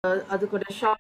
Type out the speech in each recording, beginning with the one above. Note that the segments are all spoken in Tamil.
அதுக்கு ஷார்ட்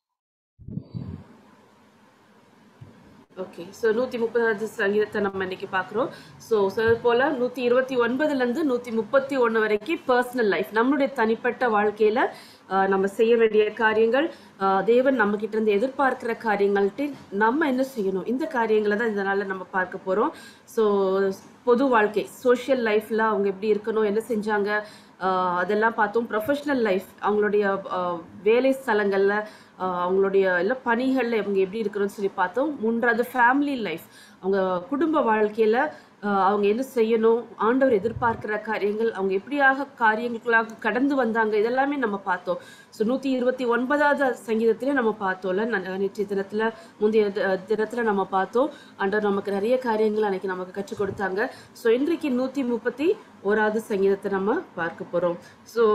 ஓகே ஸோ நூற்றி முப்பதாவது சங்கீதத்தை நம்ம இன்னைக்கு பார்க்குறோம் ஸோ அது போல் நூற்றி இருபத்தி ஒன்பதுலேருந்து நூற்றி முப்பத்தி ஒன்று வரைக்கும் பர்சனல் லைஃப் நம்மளுடைய தனிப்பட்ட வாழ்க்கையில் நம்ம செய்ய வேண்டிய காரியங்கள் ஆஹ் தேவன் நம்ம கிட்ட இருந்து எதிர்பார்க்கிற காரியங்கள்ட்டு நம்ம என்ன செய்யணும் இந்த காரியங்களை தான் இந்த நாளில் நம்ம பார்க்க போகிறோம் ஸோ பொது வாழ்க்கை சோஷியல் லைஃப்பில் அவங்க எப்படி இருக்கணும் என்ன செஞ்சாங்க ஆஹ் அதெல்லாம் பார்த்தோம் ப்ரொஃபஷ்னல் லைஃப் அவங்களுடைய ஆஹ் வேலை ஸ்தலங்களில் ஆஹ் அவங்களுடைய எல்லா பணிகளில் இவங்க எப்படி இருக்கணும்னு சொல்லி பார்த்தோம் மூன்றாவது ஃபேமிலி லைஃப் அவங்க குடும்ப வாழ்க்கையில் அவங்க என்ன செய்யணும் ஆண்டவர் எதிர்பார்க்கிற காரியங்கள் அவங்க எப்படியாக காரியங்களுக்குள்ளாக கடந்து வந்தாங்க இதெல்லாமே நம்ம பார்த்தோம் ஸோ நூற்றி இருபத்தி ஒன்பதாவது சங்கீதத்திலே நம்ம பார்த்தோம்ல ந- நேற்றைய தினத்தில் முந்தைய தி- தினத்தில் நம்ம பார்த்தோம் ஆண்டவர் நமக்கு நிறைய காரியங்கள் அன்னைக்கு நமக்கு கற்றுக் கொடுத்தாங்க ஸோ இன்றைக்கு நூற்றி முப்பத்தி ஓராவது சங்கீதத்தை நம்ம பார்க்க போகிறோம் ஸோ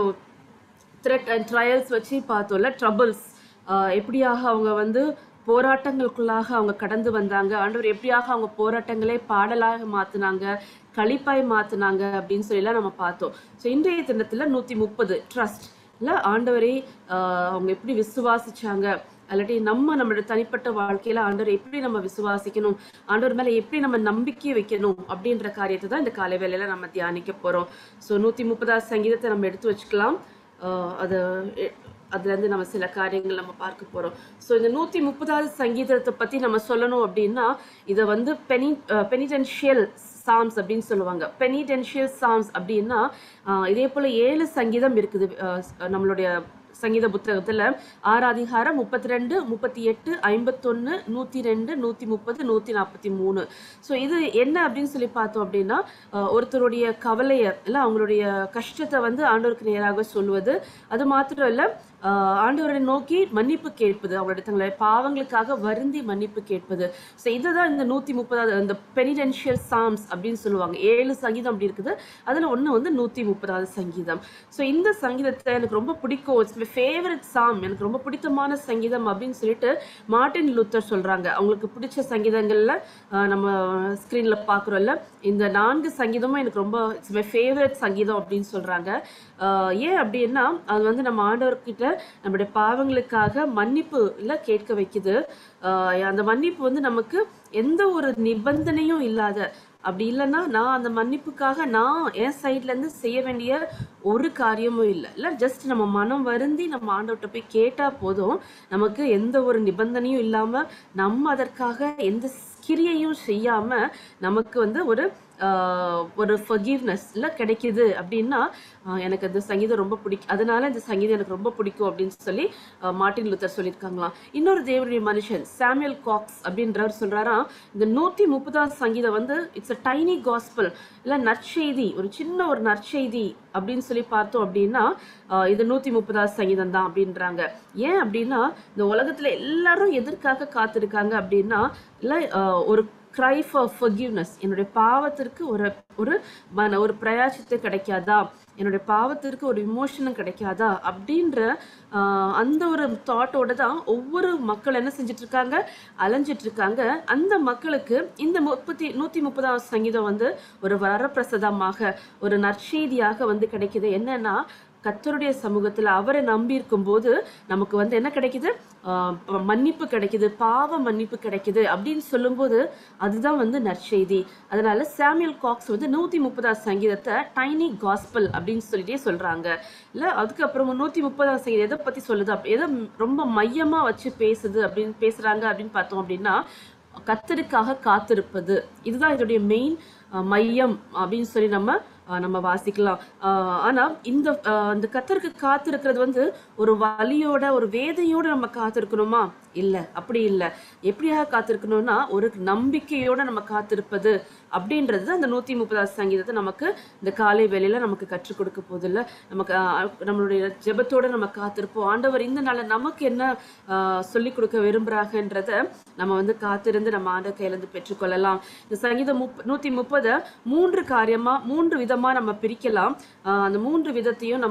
த்ரெட் அண்ட் ட்ரையல்ஸ் வச்சு பார்த்தோம்ல ட்ரபிள்ஸ் எப்படியாக அவங்க வந்து போராட்டங்களுக்குள்ளாக அவங்க கடந்து வந்தாங்க ஆண்டவர் எப்படியாக அவங்க போராட்டங்களே பாடலாக மாத்துனாங்க களிப்பாய் மாத்துனாங்க அப்படின்னு சொல்லிலாம் நம்ம பார்த்தோம் ஸோ இன்றைய தினத்துல நூற்றி முப்பது ட்ரஸ்ட் இல்லை ஆண்டவரை ஆஹ் அவங்க எப்படி விசுவாசிச்சாங்க அல்லாட்டி நம்ம நம்மளோட தனிப்பட்ட வாழ்க்கையில ஆண்டவர் எப்படி நம்ம விசுவாசிக்கணும் ஆண்டவர் மேல எப்படி நம்ம நம்பிக்கை வைக்கணும் அப்படின்ற காரியத்தை தான் இந்த காலை வேளையில நம்ம தியானிக்க போறோம் ஸோ நூத்தி முப்பதாவது சங்கீதத்தை நம்ம எடுத்து வச்சுக்கலாம் ஆஹ் அது எ- அதுல இருந்து நம்ம சில காரியங்கள் நம்ம பார்க்க போறோம் ஸோ இந்த நூத்தி முப்பதாவது சங்கீதத்தை பத்தி நம்ம சொல்லணும் அப்படின்னா இதை வந்து பெனி பெனிடென்ஷியல் சாம்ஸ் அப்படின்னு சொல்லுவாங்க பெனிடென்ஷியல் சாம்ஸ் அப்படின்னா ஆஹ் இதே போல ஏழு சங்கீதம் இருக்குது ஆஹ் நம்மளுடைய சங்கீத புத்தகத்துல ஆறு அதிகாரம் முப்பத்தி ரெண்டு முப்பத்தி எட்டு ஐம்பத்தொன்னு நூத்தி ரெண்டு நூத்தி முப்பது நூத்தி நாற்பத்தி மூணு ஸோ இது என்ன அப்படின்னு சொல்லி பார்த்தோம் அப்படின்னா ஆஹ் ஒருத்தருடைய கவலையை இல்லை அவங்களுடைய கஷ்டத்தை வந்து ஆண்டவருக்கு நேராக சொல்லுவது அது மாத்திரம் இல்லை ஆஹ் ஆண்டவரை நோக்கி மன்னிப்பு கேட்பது அவங்களுடைய தங்களுடைய பாவங்களுக்காக வருந்தி மன்னிப்பு கேட்பது ஸோ இதுதான் இந்த நூற்றி முப்பதாவது இந்த பெனிடென்ஷியல் சாம்ஸ் அப்படின்னு சொல்லுவாங்க ஏழு சங்கீதம் அப்படி இருக்குது அதில் ஒன்று வந்து நூற்றி முப்பதாவது சங்கீதம் ஸோ இந்த சங்கீதத்தை எனக்கு ரொம்ப பிடிக்கும் இட்ஸ் மை ஃபேவரட் சாம் எனக்கு ரொம்ப பிடித்தமான சங்கீதம் அப்படின்னு சொல்லிட்டு மார்ட்டின் லூத்தர் சொல்கிறாங்க அவங்களுக்கு பிடிச்ச சங்கீதங்களில் நம்ம ஸ்க்ரீனில் பார்க்குறோம்ல இந்த நான்கு சங்கீதமும் எனக்கு ரொம்ப இட்ஸ் மை ஃபேவரட் சங்கீதம் அப்படின்னு சொல்கிறாங்க ஏன் அப்படின்னா அது வந்து நம்ம ஆண்டவர்கிட்ட நம்முடைய பாவங்களுக்காக மன்னிப்பு இல்லை கேட்க வைக்குது ஆஹ் அந்த மன்னிப்பு வந்து நமக்கு எந்த ஒரு நிபந்தனையும் இல்லாத அப்படி இல்லைன்னா நான் அந்த மன்னிப்புக்காக நான் என் சைட்ல இருந்து செய்ய வேண்டிய ஒரு காரியமும் இல்லை இல்லை ஜஸ்ட் நம்ம மனம் வருந்தி நம்ம ஆண்டவர்கிட்ட போய் கேட்டா போதும் நமக்கு எந்த ஒரு நிபந்தனையும் இல்லாம நம்ம அதற்காக எந்த கிரியையும் செய்யாம நமக்கு வந்து ஒரு ஆஹ், ஒரு ஃபர்கிவ்னஸ் இல்லை கிடைக்குது அப்படின்னா ஆஹ், எனக்கு அந்த சங்கீதம் ரொம்ப பிடிக்கும் அதனால இந்த சங்கீதம் எனக்கு ரொம்ப பிடிக்கும் அப்படின்னு சொல்லி ஆஹ், மார்ட்டின் லூத்தர் சொல்லியிருக்காங்களாம் இன்னொரு தேவனுடைய மனுஷன் சாமுவேல் காக்ஸ் அப்படின்றவர் சொல்றாராம் இந்த நூத்தி முப்பதாவது சங்கீதம் வந்து இட்ஸ் அ டைனி காஸ்பல் இல்ல நற்செய்தி ஒரு சின்ன ஒரு நற்செய்தி அப்படின்னு சொல்லி பார்த்தோம் அப்படின்னா ஆஹ், இது நூத்தி முப்பதாவது சங்கீதம் தான் அப்படின்றாங்க ஏன் அப்படின்னா இந்த உலகத்துல எல்லாரும் எதற்காக காத்திருக்காங்க அப்படின்னா இல்ல ஆஹ், ஒரு க்ரை ஃபார் forgiveness என்னுடைய பாவத்திற்கு ஒரு ஒரு மன ஒரு பிரயாசித்து கிடைக்காதா என்னுடைய பாவத்திற்கு ஒரு விமோசனம் கிடைக்காதா அப்படின்ற ஆஹ், அந்த ஒரு தாட்டோட தான் ஒவ்வொரு மக்கள் என்ன செஞ்சுட்டு இருக்காங்க அலைஞ்சிட்டு இருக்காங்க அந்த மக்களுக்கு இந்த முப்பத்தி நூத்தி முப்பதாம் சங்கீதம் வந்து ஒரு வரப்பிரசாதமாக ஒரு நற்செய்தியாக வந்து கிடைக்குது என்னன்னா கர்த்தருடைய சமூகத்துல அவரை நம்பி இருக்கும்போது நமக்கு வந்து என்ன கிடைக்குது ஆஹ் ப- மன்னிப்பு கிடைக்குது பாவ மன்னிப்பு கிடைக்குது அப்படின்னு சொல்லும்போது அதுதான் வந்து நற்செய்தி அதனால சாமுவேல் காக்ஸ் வந்து நூத்தி முப்பதாம் சங்கீதத்தை டைனி காஸ்பல் அப்படின்னு சொல்லிட்டே சொல்றாங்க இல்ல அதுக்கப்புறம் நூத்தி முப்பதாம் சங்கீதம் எதை பத்தி சொல்லுது அப்- எதை ரொம்ப மையமா வச்சு பேசுது அப்படின்னு பேசுறாங்க அப்படின்னு பார்த்தோம் அப்படின்னா கத்தருக்காக காத்திருப்பது இதுதான் இதோடைய மெயின் மையம் அப்படின்னு சொல்லி நம்ம அஹ், நம்ம வாசிக்கலாம் அஹ், ஆனா இந்த அஹ், இந்த கத்தருக்கு காத்திருக்கிறது வந்து ஒரு வலியோட ஒரு வேதையோட நம்ம காத்திருக்கணுமா இல்ல அப்படி இல்ல எப்படியாக காத்திருக்கணும்னா ஒரு நம்பிக்கையோட நம்ம காத்திருப்பது அப்படின்றது தான் இந்த நூத்தி முப்பதாவது சங்கீதத்தை நமக்கு இந்த காலை வேளையில நமக்கு கற்றுக் கொடுக்க போதில்ல நமக்கு அஹ், நம்மளுடைய ஜெபத்தோட நம்ம காத்திருப்போம் ஆண்டவர் இந்த நாள்ல நமக்கு என்ன அஹ், சொல்லிக் கொடுக்க விரும்புறாங்கன்றத நம்ம வந்து காத்திருந்து நம்ம ஆண்ட கையில இருந்து பெற்றுக்கொள்ளலாம் இந்த சங்கீதம் முப் நூத்தி முப்பதை மூன்று காரியமா மூன்று விதமா நம்ம பிரிக்கலாம் ஆஹ் அந்த மூன்று விதத்தையும் நம்ம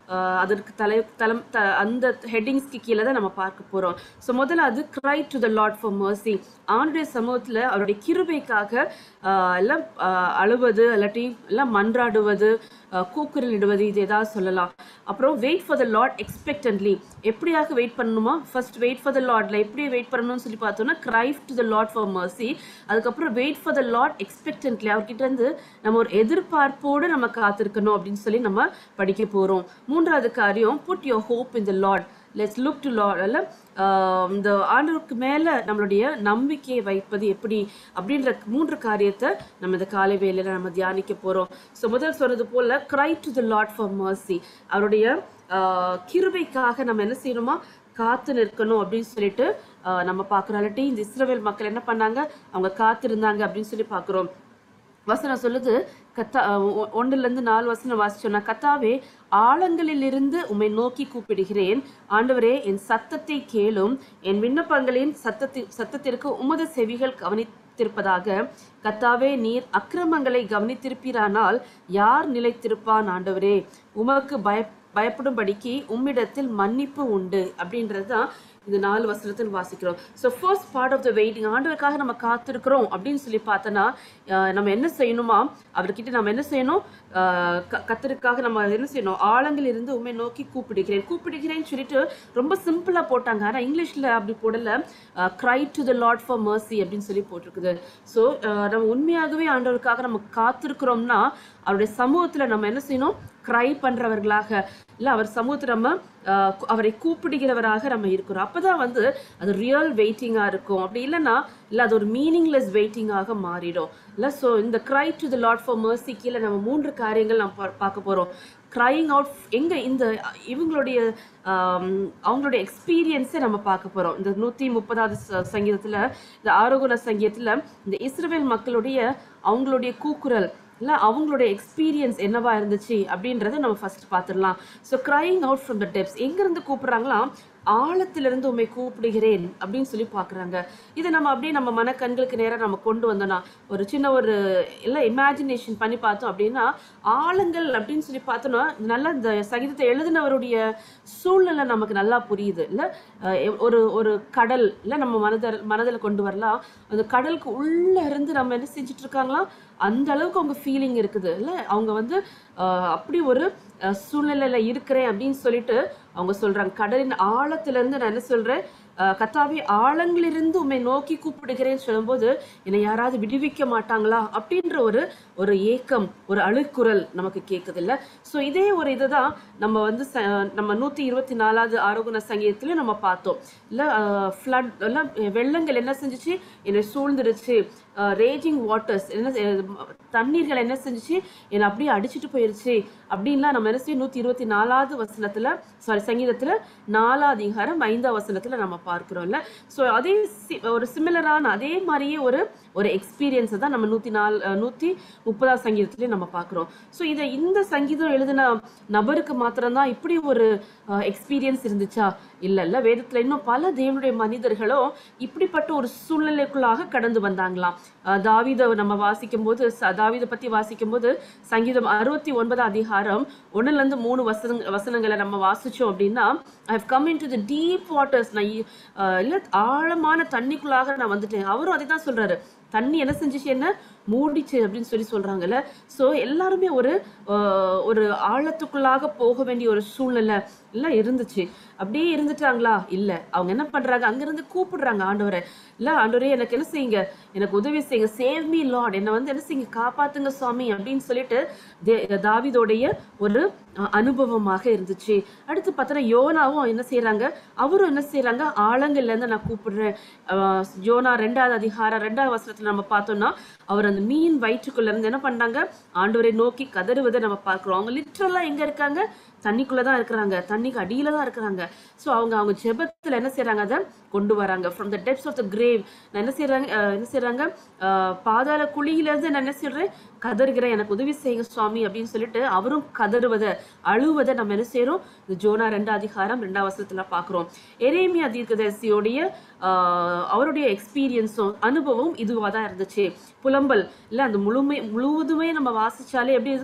அதற்கு தலை தலம் த அந்த ஹெட்டிங்ஸ்க்கு கீழே தான் நம்ம பார்க்க போகிறோம் ஸோ முதல்ல அது cry to the Lord for mercy ஆண்டுடைய சமூகத்தில் அவருடைய கிருபைக்காக ஆஹ், எல்லாம் ஆஹ், அழுவது இல்லாட்டி எல்லாம் மன்றாடுவது ஆஹ், கூக்குரலிடுவது இது ஏதாவது சொல்லலாம் அப்புறம் wait for the Lord expectantly எப்படியாக வெயிட் பண்ணணுமா ஃபர்ஸ்ட் வெயிட் ஃபார் த லாட்ல எப்படி வெயிட் பண்ணணும்னு சொல்லி பார்த்தோம்னா cry to the Lord for mercy அதுக்கப்புறம் wait for the Lord expectantly அவர்கிட்ட இருந்து நம்ம ஒரு எதிர்பார்ப்போடு நம்ம காத்திருக்கணும் அப்படின்னு சொல்லி நம்ம படிக்க போகிறோம் மூன்றாவது காரியம் put your hope in the Lord let's look to Lord அல்ல ஆஹ் இந்த ஆண்டவருக்கு மேலே நம்மளுடைய நம்பிக்கையை வைப்பது எப்படி அப்படின்ற மூன்று காரியத்தை நம்ம இந்த காலை வேளையில நம்ம தியானிக்க போகிறோம் ஸோ முதல் சொன்னது போல cry to the Lord for mercy அவருடைய ஆஹ் கிருபைக்காக நம்ம என்ன செய்யணுமா காத்து நிற்கணும் அப்படின்னு சொல்லிட்டு ஆஹ் நம்ம பார்க்குறோம் இல்லாட்டி இந்த இஸ்ரவேல் மக்கள் என்ன பண்ணாங்க அவங்க காத்திருந்தாங்க அப்படின்னு சொல்லி பார்க்குறோம் வசனம் சொல்லுது கத்தா ஒ- ஒண்ணுல இருந்து நாலு வசனம் வாசிச்சோன்னா கத்தாவே ஆழங்களிலிருந்து உம்மை நோக்கி கூப்பிடுகிறேன் ஆண்டவரே என் சத்தத்தை கேளும் என் விண்ணப்பங்களின் சத்தத்தி சத்தத்திற்கு உமது செவிகள் கவனித்திருப்பதாக கத்தாவே நீர் அக்கிரமங்களை கவனித்திருப்பீரானால் யார் நிலைத்திருப்பான் ஆண்டவரே உமக்கு பய பயப்படும்படிக்கு உம்மிடத்தில் மன்னிப்பு உண்டு அப்படின்றது தான் இந்த நாலு வசனத்தில் வாசிக்கிறோம் so first part of the waiting ஆண்டவருக்காக நம்ம காத்திருக்கிறோம் அப்படின்னு சொல்லி பார்த்தோன்னா ஆஹ் நம்ம என்ன செய்யணுமா அவர்கிட்ட நம்ம என்ன செய்யணும் ஆஹ் க- கத்தருக்காக நம்ம என்ன செய்யணும் ஆழங்கள் இருந்து உண்மை நோக்கி கூப்பிடுகிறேன் கூப்பிடுகிறேன்னு சொல்லிட்டு ரொம்ப சிம்பிளாக போட்டாங்க ஆனால் இங்கிலீஷில் அப்படி போடல cry to the Lord for mercy அப்படின்னு சொல்லி போட்டிருக்குது ஸோ நம்ம உண்மையாகவே ஆண்டவருக்காக நம்ம காத்திருக்கிறோம்னா அவருடைய சமூகத்தில் நம்ம என்ன செய்யணும் க்ரை பண்றவர்களாக இல்லை அவர் சமூகத்தில் நம்ம ஆஹ், கு- அவரை கூப்பிடுகிறவராக நம்ம இருக்கிறோம் அப்பதான் வந்து அது ரியல் வெயிட்டிங்காக இருக்கும் அப்படி இல்லைன்னா இல்லை அது ஒரு மீனிங்லெஸ் வெயிட்டிங்காக மாறிடும் இல்லை ஸோ இந்த cry to the Lord for mercy கீழே நம்ம மூன்று காரியங்கள் நம்ம பா- பார்க்க போகிறோம் க்ரைங் அவுட் எங்க இந்த இவங்களுடைய ஆம், அவங்களுடைய எக்ஸ்பீரியன்ஸை நம்ம பார்க்க போறோம் இந்த நூத்தி முப்பதாவது ச- சங்கீதத்துல இந்த ஆரோகுண சங்கீதத்துல இந்த இஸ்ரவேல் மக்களுடைய அவங்களுடைய கூக்குரல் இல்லை அவங்களுடைய எக்ஸ்பீரியன்ஸ் என்னவா இருந்துச்சு அப்படின்றத நம்ம ஃபர்ஸ்ட் பார்த்துடலாம் so crying out from the depths எங்கேருந்து கூப்பிட்றாங்களாம் ஆழத்திலிருந்து உண்மை கூப்பிடுகிறேன் அப்படின்னு சொல்லி பார்க்குறாங்க இதை நம்ம அப்படியே நம்ம மனக்கண்களுக்கு நேராக நம்ம கொண்டு வந்தோம்னா ஒரு சின்ன ஒரு எல்லாம் இமேஜினேஷன் பண்ணி பார்த்தோம் அப்படின்னா ஆழங்கள் அப்படின்னு சொல்லி பார்த்தோம்னா நல்லா இந்த சங்கீதத்தை எழுதினவருடைய சூழ்நிலை நமக்கு நல்லா புரியுது இல்லை ஒரு ஒரு கடல் இல்லை நம்ம மனதில் மனதில் கொண்டு வரலாம் அந்த கடலுக்கு உள்ள இருந்து நம்ம என்ன செஞ்சுட்டு இருக்காங்களாம் அந்த அளவுக்கு அவங்க ஃபீலிங் இருக்குது இல்லை அவங்க வந்து ஆஹ், அப்படி ஒரு அஹ், சூழ்நிலையில இருக்கிறேன் அப்படின்னு சொல்லிட்டு அவங்க சொல்றாங்க கடலின் ஆழத்துல இருந்து நான் என்ன சொல்றேன் அஹ், கர்த்தாவே ஆழங்களிலிருந்து உம்மை நோக்கி கூப்பிடுகிறேன்னு சொல்லும்போது என்னை யாராவது விடுவிக்க மாட்டாங்களா அப்படின்ற ஒரு ஒரு ஏக்கம் ஒரு அழுக்குரல் நமக்கு கேட்குது இல்ல ஸோ இதே ஒரு இதுதான் நம்ம வந்து ச- நம்ம நூத்தி இருபத்தி நாலாவது ஆரோகண சங்கீதத்திலும் நம்ம பார்த்தோம் இல்ல ஃப்ளட் எல்லாம் வெள்ளங்கள் என்ன செஞ்சுச்சு என்னை சூழ்ந்துருச்சு ரேஜிங் வாட்டர்ஸ் என்ன செ- தண்ணீர்கள் என்ன செஞ்சுச்சு என்னை அப்படியே அடிச்சிட்டு போயிருச்சு அப்படின்லாம் நம்ம என்ன செய்யும் நூத்தி இருபத்தி நாலாவது வசனத்துல சாரி சங்கீதத்துல நாலாவது அதிகாரம் ஐந்தாம் வசனத்துல நம்ம பார்க்கிறோம்ல ஸோ அதே சி- ஒரு சிமிலரான அதே மாதிரியே ஒரு ஒரு எக்ஸ்பீரியன்ஸை தான் நம்ம நூத்தி நாலு அஹ், நூத்தி முப்பதாம் சங்கீதத்திலே நம்ம பார்க்கிறோம் ஸோ இதை இந்த சங்கீதம் எழுதின நபருக்கு மாத்திரம்தான் இப்படி ஒரு எக்ஸ்பீரியன்ஸ் இருந்துச்சா இல்ல இல்ல வேதத்துல இன்னும் பல தேவனுடைய மனிதர்களும் இப்படிப்பட்ட ஒரு சூழ்நிலைக்குள்ளாக கடந்து வந்தாங்களாம் அஹ் தாவீதை நம்ம வாசிக்கும் போது ச- தாவீதை பத்தி வாசிக்கும் போது சங்கீதம் அறுபத்தி ஒன்பதாம் அதிகாரம் ஒண்ணுல இருந்து மூணு வசன வசனங்களை நம்ம வாசிச்சோம் அப்படின்னா I have come into the deep waters நான் இ- அஹ் இல்ல ஆழமான தண்ணிக்குள்ளாக நான் வந்துட்டேன் அவரும் அதை தான் சொல்றாரு தண்ணி என்ன செஞ்சுச்சு என்ன மூடிச்சு அப்படின்னு சொல்லி சொல்றாங்கல்ல ஸோ எல்லாருமே ஒரு ஆஹ், ஒரு ஆழத்துக்குள்ளாக போக வேண்டிய ஒரு சூழ்நிலை எல்லாம் இருந்துச்சு அப்படியே இருந்துட்டாங்களா இல்ல அவங்க என்ன பண்றாங்க அங்கிருந்து கூப்பிடுறாங்க ஆண்டவரை இல்ல ஆண்டவரே எனக்கு என்ன செய்யுங்க எனக்கு உதவி செய்யுங்க சேவ் மீ லார்ட் என்னை வந்து என்ன செய்யுங்க காப்பாத்துங்க சுவாமி அப்படின்னு சொல்லிட்டு தே- தாவீதோடைய ஒரு அஹ், அனுபவமாக இருந்துச்சு அடுத்து பார்த்தோன்னா யோனாவும் என்ன செய்றாங்க அவரும் என்ன செய்றாங்க ஆழங்கள்ல இருந்து நான் கூப்பிடுறேன் அஹ், யோனா ரெண்டாவது அதிகாரம் ரெண்டாவது வசனத்துல நம்ம பார்த்தோம்னா அவர் அந்த மீன் வயிற்றுக்குள்ள இருந்து என்ன பண்ணாங்க ஆண்டவரை நோக்கி கதறுவதை நம்ம பார்க்கிறோம் அவங்க லிட்ரலா எங்க இருக்காங்க தண்ணிக்குள்ள தான் இருக்கிறாங்க தண்ணிக்கு அடியில தான் இருக்கிறாங்க ஸோ அவங்க அவங்க ஜெபத்துல என்ன செய்றாங்க அதை கொண்டு வராங்க from the depths of the grave நான் என்ன செய்றாங்க அஹ், என்ன செய்றாங்க அஹ், பாதாள குழியில இருந்து நான் என்ன செய்றேன் கதறுகிறேன் எனக்கு உதவி செய்யுங்க சுவாமி அப்படின்னு சொல்லிட்டு அவரும் கதறுவதை அழுவதை நம்ம என்ன செய்றோம் இந்த ஜோனா ரெண்டு அதிகாரம் ரெண்டாம் வசனத்துல பார்க்கிறோம் எரேமியா தீர்க்கதரிசியோடைய ஆஹ், அவருடைய எக்ஸ்பீரியன்ஸும் அனுபவம் இதுவாக தான் இருந்துச்சு புலம்பல் இல்லை அந்த முழுமை முழுவதுமே நம்ம வாசிச்சாலே எப்படி இருக்கு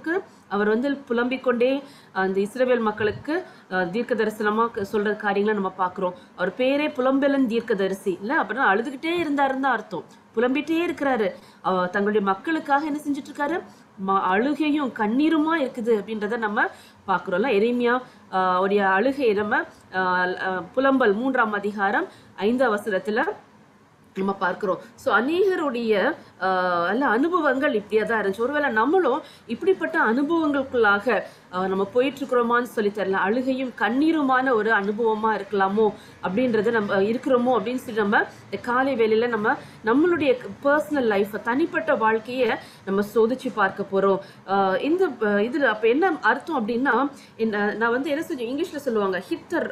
அவர் வந்து புலம்பிக் கொண்டே அந்த இஸ்ரவேல் மக்களுக்கு அஹ், தீர்க்க தரிசனமா க- சொல்ற காரியங்களை நம்ம பார்க்கிறோம் அவர் பேரே புலம்பெலன் தீர்க்கதரிசி இல்ல அப்படின்னா அழுதுகிட்டே இருந்தாருன்னு தான் அர்த்தம் புலம்பிட்டே இருக்கிறாரு அவ- தங்களுடைய மக்களுக்காக என்ன செஞ்சுட்டு இருக்காரு ம- அழுகையும் கண்ணீருமா இருக்குது அப்படின்றத நம்ம பார்க்குறோம்ல எரேமியா ஆஹ், உடைய அழுகை நம்ம ஆஹ், ஆஹ், புலம்பல் மூன்றாம் அதிகாரம் ஐந்தாம் வசனத்துல நம்ம பார்க்கிறோம் ஸோ அநேகருடைய ஆஹ், எல்லா அனுபவங்கள் இப்படியே தான் இருந்துச்சு ஒருவேளை நம்மளும் இப்படிப்பட்ட அனுபவங்களுக்குள்ளாக ஆஹ், நம்ம போயிட்டு இருக்கிறோமான்னு சொல்லி தெரியல அழுகையும் கண்ணீருமான ஒரு அனுபவமா இருக்கலாமோ அப்படின்றத நம்ம இருக்கிறோமோ அப்படின்னு சொல்லி நம்ம இந்த காலை வேளையில நம்ம நம்மளுடைய பர்சனல் லைஃப் தனிப்பட்ட வாழ்க்கையை நம்ம சோதிச்சு பார்க்க போறோம் ஆஹ், இந்த ப- இதுல அப்ப என்ன அர்த்தம் அப்படின்னா என்ன- நான் வந்து என்ன செஞ்சேன் இங்கிலீஷ்ல சொல்லுவாங்க ஹிட்டர்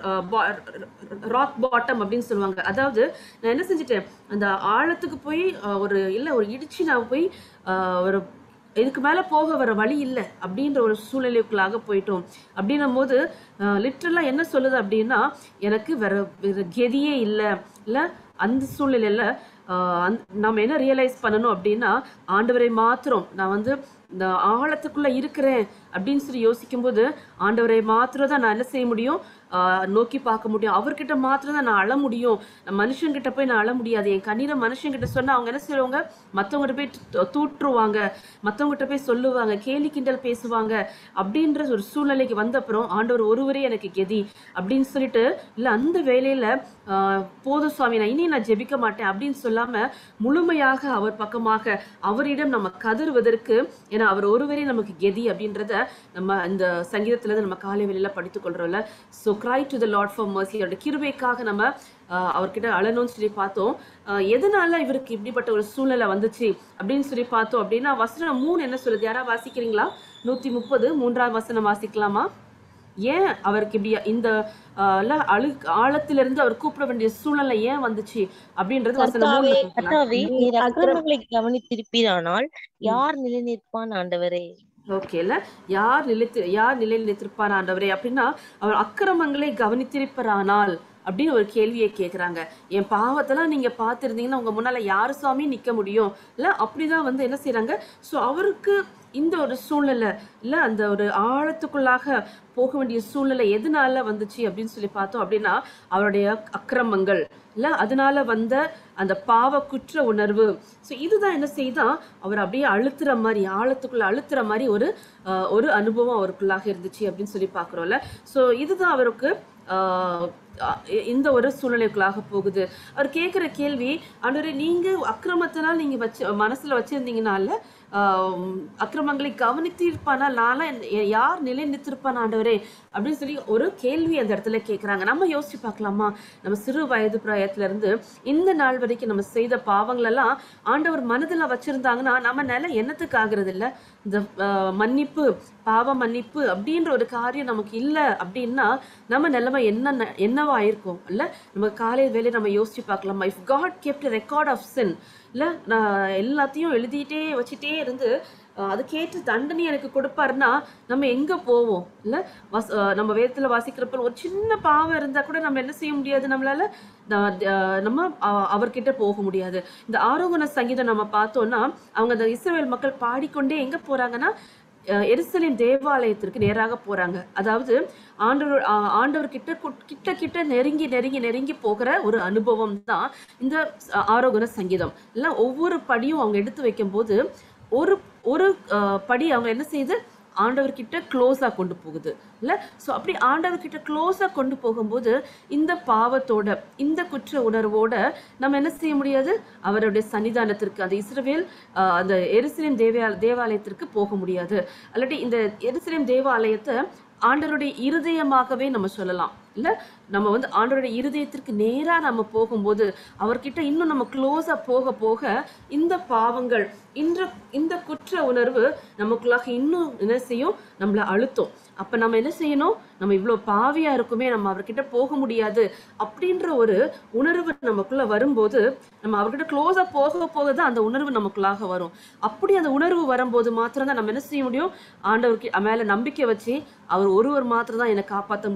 ராக் பாட்டம் அப்படின்னு சொல்லுவாங்க அதாவது நான் என்ன செஞ்சுட்டேன் அந்த ஆழத்துக்கு போய் ஆஹ், ஒரு இல்ல ஒரு இடிச்சு நான் போய் ஆஹ், ஒரு இதுக்கு மேல போக வர வழி இல்லை அப்படின்ற ஒரு சூழ்நிலைக்குள்ளாக போயிட்டோம் அப்படின்னும் போது லிட்ரலா என்ன சொல்லுது அப்படின்னா எனக்கு வேற வேற கெதியே இல்லை இல்ல அந்த சூழ்நிலையில ஆஹ், அந்த- நம்ம என்ன ரியலைஸ் பண்ணணும் அப்படின்னா ஆண்டவரை மாத்திரம் நான் வந்து இந்த ஆழத்துக்குள்ள இருக்கிறேன் அப்படின்னு சொல்லி யோசிக்கும்போது ஆண்டவரை மாத்திரம் தான் நான் என்ன செய்ய முடியும் ஆஹ் நோக்கி பார்க்க முடியும் அவர்கிட்ட மாத்திரம் தான் நான் அழ முடியும் நான் மனுஷங்கிட்ட போய் நான் அழ முடியாது என் கண்ணீரை மனுஷங்கிட்ட சொன்னா அவங்க என்ன செய்வாங்க மற்றவங்ககிட்ட போய் து- தூற்றுவாங்க மற்றவங்ககிட்ட போய் சொல்லுவாங்க கேலி கிண்டல் பேசுவாங்க அப்படின்ற ஒரு சூழ்நிலைக்கு வந்த அப்புறம் ஆண்டவர் ஒருவரே எனக்கு கெதி அப்படின்னு சொல்லிட்டு இல்ல அந்த வேலையில ஆஹ் போதும் சுவாமி நான் இனி நான் ஜெபிக்க மாட்டேன் அப்படின்னு சொல்லாம முழுமையாக அவர் பக்கமாக அவரிடம் நம்ம கதறுவதற்கு ஏன்னா அவர் ஒருவரே நமக்கு கெதி அப்படின்றத நம்ம இந்த சங்கீதத்துல இருந்து நம்ம காலை வெளியில படித்துக் கொள்றோம்ல so cry to the Lord for mercy அவருடைய கிருபைக்காக நம்ம ஆஹ் அவர்கிட்ட அழணும்னு சொல்லி பார்த்தோம் ஆஹ் எதனால இவருக்கு இப்படிப்பட்ட ஒரு சூழ்நிலை வந்துச்சு அப்படின்னு சொல்லி பார்த்தோம் அப்படின்னா வசனம் மூணு என்ன சொல்லுது யாரா வாசிக்கிறீங்களா நூத்தி முப்பது மூன்றாம் வசனம் வாசிக்கலாமா ஏன் அவருக்கு இப்படி இந்த ஆஹ், ல அழு ஆழத்திலிருந்து அவர் கூப்பிட வேண்டிய சூழ்நிலை ஏன் வந்துச்சு அப்படின்றது வசனம் மூணுல கர்த்தாவே, பார்க்கலாம். கர்த்தாவே நீர் நீர் அக்கிரம்- அக்கிரமங்களை கவனித்திருப்பீரானால் யார் நிலை நிற்பான் ஆண்டவரே ஓகேல யார் நிலைத்து யார் நிலையில் நிலைத்திருப்பார் ஆண்டவரே அப்படின்னா அவர் அக்கிரமங்களை கவனித்திருப்பாரானால் அப்படின்னு ஒரு கேள்வியை கேட்குறாங்க என் பாவத்தெல்லாம் நீங்க பார்த்துருந்தீங்கன்னா உங்க முன்னால யார் சுவாமி நிக்க முடியும் இல்ல அப்படிதான் வந்து என்ன செய்றாங்க ஸோ அவருக்கு இந்த ஒரு சூழ்நிலை இல்ல அந்த ஒரு ஆழத்துக்குள்ளாக போக வேண்டிய சூழ்நிலை எதனால வந்துச்சு அப்படின்னு சொல்லி பார்த்தோம் அப்படின்னா அவருடைய அக்கிரமங்கள் இல்ல அதனால வந்த அந்த பாவ குற்ற உணர்வு ஸோ இதுதான் என்ன செய்தா அவர் அப்படியே அழுத்துற மாதிரி ஆழத்துக்குள்ள அழுத்துற மாதிரி ஒரு ஆஹ், ஒரு அனுபவம் அவருக்குள்ளாக இருந்துச்சு அப்படின்னு சொல்லி பார்க்குறோம்ல ஸோ இதுதான் அவருக்கு ஆஹ், அஹ், இந்த ஒரு சூழ்நிலைக்குள்ளாக போகுது அவர் கேட்குற கேள்வி ஆண்டவரே நீங்க அக்கிரமத்தினால் நீங்க வச்சு மனசுல வச்சிருந்தீங்கனால ஆஹ், அக்கிரமங்களை கவனித்திருப்பானால் நான்லாம் என்- யார் நிலை நிறுத்திருப்பான் ஆண்டவரே அப்படின்னு சொல்லி ஒரு கேள்வி அந்த இடத்துல கேட்குறாங்க நம்ம யோசிச்சு பார்க்கலாமா நம்ம சிறு வயது பிராயத்துல இருந்து இந்த நாள் வரைக்கும் நம்ம செய்த பாவங்கள் எல்லாம் ஆண்டவர் மனதில் வச்சிருந்தாங்கன்னா நம்ம நிலை என்னத்துக்கு ஆகுறது இல்ல இந்த ஆஹ், மன்னிப்பு பாவ மன்னிப்பு அப்படின்ற ஒரு காரியம் நமக்கு இல்லை அப்படின்னா நம்ம நிலைமை என்ன என்னவா இருக்கும் இல்ல நம்ம காலை வேலையை நம்ம யோசிச்சு பார்க்கலாம் if God kept record of sin இல்ல நான் எல்லாத்தையும் எழுதிட்டே வச்சுட்டே இருந்து அஹ், அதுக்கேற்ற தண்டனை எனக்கு கொடுப்பாருன்னா நம்ம எங்க போவோம் இல்ல வஸ் அஹ், நம்ம வேதத்துல வாசிக்கிறப்ப ஒரு சின்ன பாவம் இருந்தா கூட நம்ம என்ன செய்ய முடியாது நம்மளால நான், அஹ், நம்ம அஹ், அவர்கிட்ட போக முடியாது இந்த ஆரோகண சங்கீதம் நம்ம பார்த்தோம்னா அவங்க அந்த இஸ்ரவேல் மக்கள் பாடிக்கொண்டே எங்க போறாங்கன்னா அஹ், எருசலேம் தேவாலயத்திற்கு நேராக போறாங்க அதாவது ஆண்டவர் ஆ- ஆண்டவர்கிட்ட குட்- கிட்ட கிட்ட நெருங்கி நெருங்கி நெருங்கி போகிற ஒரு அனுபவம் தான் இந்த அஹ், ஆரோகண சங்கீதம் இல்ல ஒவ்வொரு படியும் அவங்க எடுத்து வைக்கும்போது ஒரு ஒரு அஹ், படி அவங்க என்ன செய்யுது ஆண்டவர்கிட்ட க்ளோஸா கொண்டு போகுது இல்ல ஸோ அப்படி ஆண்டவர்கிட்ட க்ளோஸா கொண்டு போகும்போது இந்த பாவத்தோட இந்த குற்ற உணர்வோட நம்ம என்ன செய்ய முடியாது அவருடைய சன்னிதானத்திற்கு அந்த இஸ்ரவேல் ஆஹ், அந்த எருசலேம் தேவா தேவாலயத்திற்கு போக முடியாது அல்லாட்டி இந்த எருசலேம் தேவாலயத்தை ஆண்டவருடைய இருதயமாகவே நம்ம சொல்லலாம் இல்ல நம்ம வந்து ஆண்டவருடைய இருதயத்திற்கு நேரா நம்ம போகும்போது அவர்கிட்ட இன்னும் நம்ம க்ளோஸா போக போக இந்த பாவங்கள் இந்த இந்த குற்ற உணர்வு நமக்குள்ளாக இன்னும் என்ன செய்யும் நம்மள அழுத்தும் அப்ப நம்ம என்ன செய்யணும் நம்ம இவ்வளோ பாவியா இருக்குமே நம்ம அவர்கிட்ட போக முடியாது அப்படின்ற ஒரு உணர்வு நமக்குள்ள வரும்போது நம்ம அவர்கிட்ட க்ளோஸா போக போக தான் அந்த உணர்வு நமக்குள்ளாக வரும் அப்படி அந்த உணர்வு வரும்போது மாத்திரம் தான் நம்ம என்ன செய்ய முடியும் ஆண்டவருக்கு மேல நம்பிக்கை வச்சு அவர் ஒருவர் மாத்திரம் தான் என்னை காப்பாற்ற முடியும்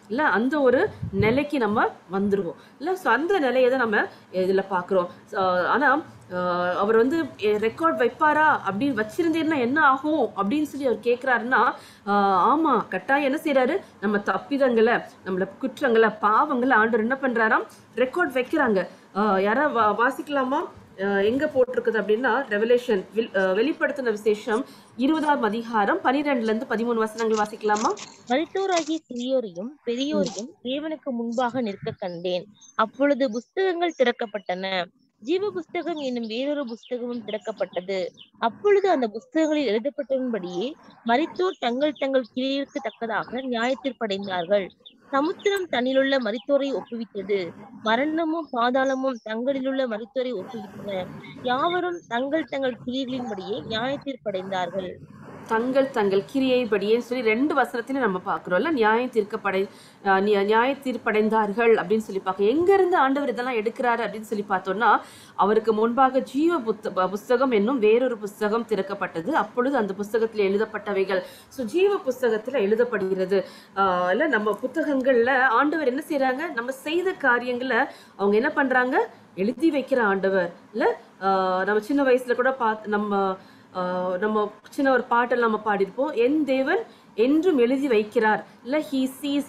இல்ல அந்த ஒரு நிலைக்கு நம்ம வந்துருவோம் இல்ல ஸோ அந்த நிலையை தான் நம்ம இதுல பாக்குறோம் ஆஹ் ஆனா ஆஹ் அவர் வந்து ரெக்கார்ட் வைப்பாரா அப்படின்னு வச்சிருந்தீங்கன்னா என்ன ஆகும் அப்படின்னு சொல்லி அவர் கேட்குறாருன்னா ஆமா கட்டாயம் என்ன செய்றாரு நம்ம தப்பிதங்களை நம்மள குற்றங்களை பாவங்களை ஆண்டவர் என்ன பண்றாராம் ரெக்கார்ட் வைக்கிறாங்க ஆஹ் யாரா வா வாசிக்கலாமா ஆஹ் எங்க போட்டிருக்குது அப்படின்னா ரெவலேஷன் வெளிப்படுத்தின விசேஷம் இருபதாம் அதிகாரம் பனிரெண்டுல இருந்து பதிமூணு வசனங்கள் வாசிக்கலாமா மரித்தோராகிய சிறியோரையும் பெரியோரையும் தேவனுக்கு முன்பாக நிற்க கண்டேன் அப்பொழுது புஸ்தகங்கள் திறக்கப்பட்டன ஜீவ புஸ்தகம் என்னும் வேறொரு புஸ்தகமும் திறக்கப்பட்டது அப்பொழுது அந்த புஸ்தகங்களில் எழுதப்பட்டபடியே மரித்தோர் தங்கள் தங்கள் கிரியைக்கு தக்கதாக நியாயத்தீர்ப்படைந்தார்கள் சமுத்திரம் தன்னிலுள்ள மரித்தோரை ஒப்புவித்தது மரணமும் பாதாளமும் தங்களிலுள்ள மரித்தோரை ஒப்புவித்தன யாவரும் தங்கள் தங்கள் கிரியைகளின்படியே நியாயத்தீர்ப்படைந்தார்கள் தங்கள் தங்கள் கிரியைப்படியேன்னு சொல்லி ரெண்டு வசனத்திலும் நம்ம பார்க்குறோம்ல நியாயம் தீர்க்கப்படை ஆஹ் நியா- நியாய தீர்ப்படைந்தார்கள் அப்படின்னு சொல்லி பார்க்க எங்க இருந்து ஆண்டவர் இதெல்லாம் எடுக்கிறாரு அப்படின்னு சொல்லி பார்த்தோம்னா அவருக்கு முன்பாக ஜீவ புத்த ப- புஸ்தகம் என்னும் வேறொரு புஸ்தகம் திறக்கப்பட்டது அப்பொழுது அந்த புஸ்தகத்தில் எழுதப்பட்டவைகள் ஸோ ஜீவ புஸ்தகத்துல எழுதப்படுகிறது ஆஹ் இல்ல நம்ம புத்தகங்கள்ல ஆண்டவர் என்ன செய்றாங்க நம்ம செய்த காரியங்களை அவங்க என்ன பண்றாங்க எழுதி வைக்கிற ஆண்டவர் இல்ல ஆஹ் நம்ம சின்ன வயசுல கூட பார்த்து நம்ம ஆஹ் நம்ம சின்ன ஒரு பாட்டெல்லாம் நம்ம பாடியிருப்போம் என் தேவன் என்றும் எழுதி வைக்கிறார் இல்ல ஹீ சீஸ்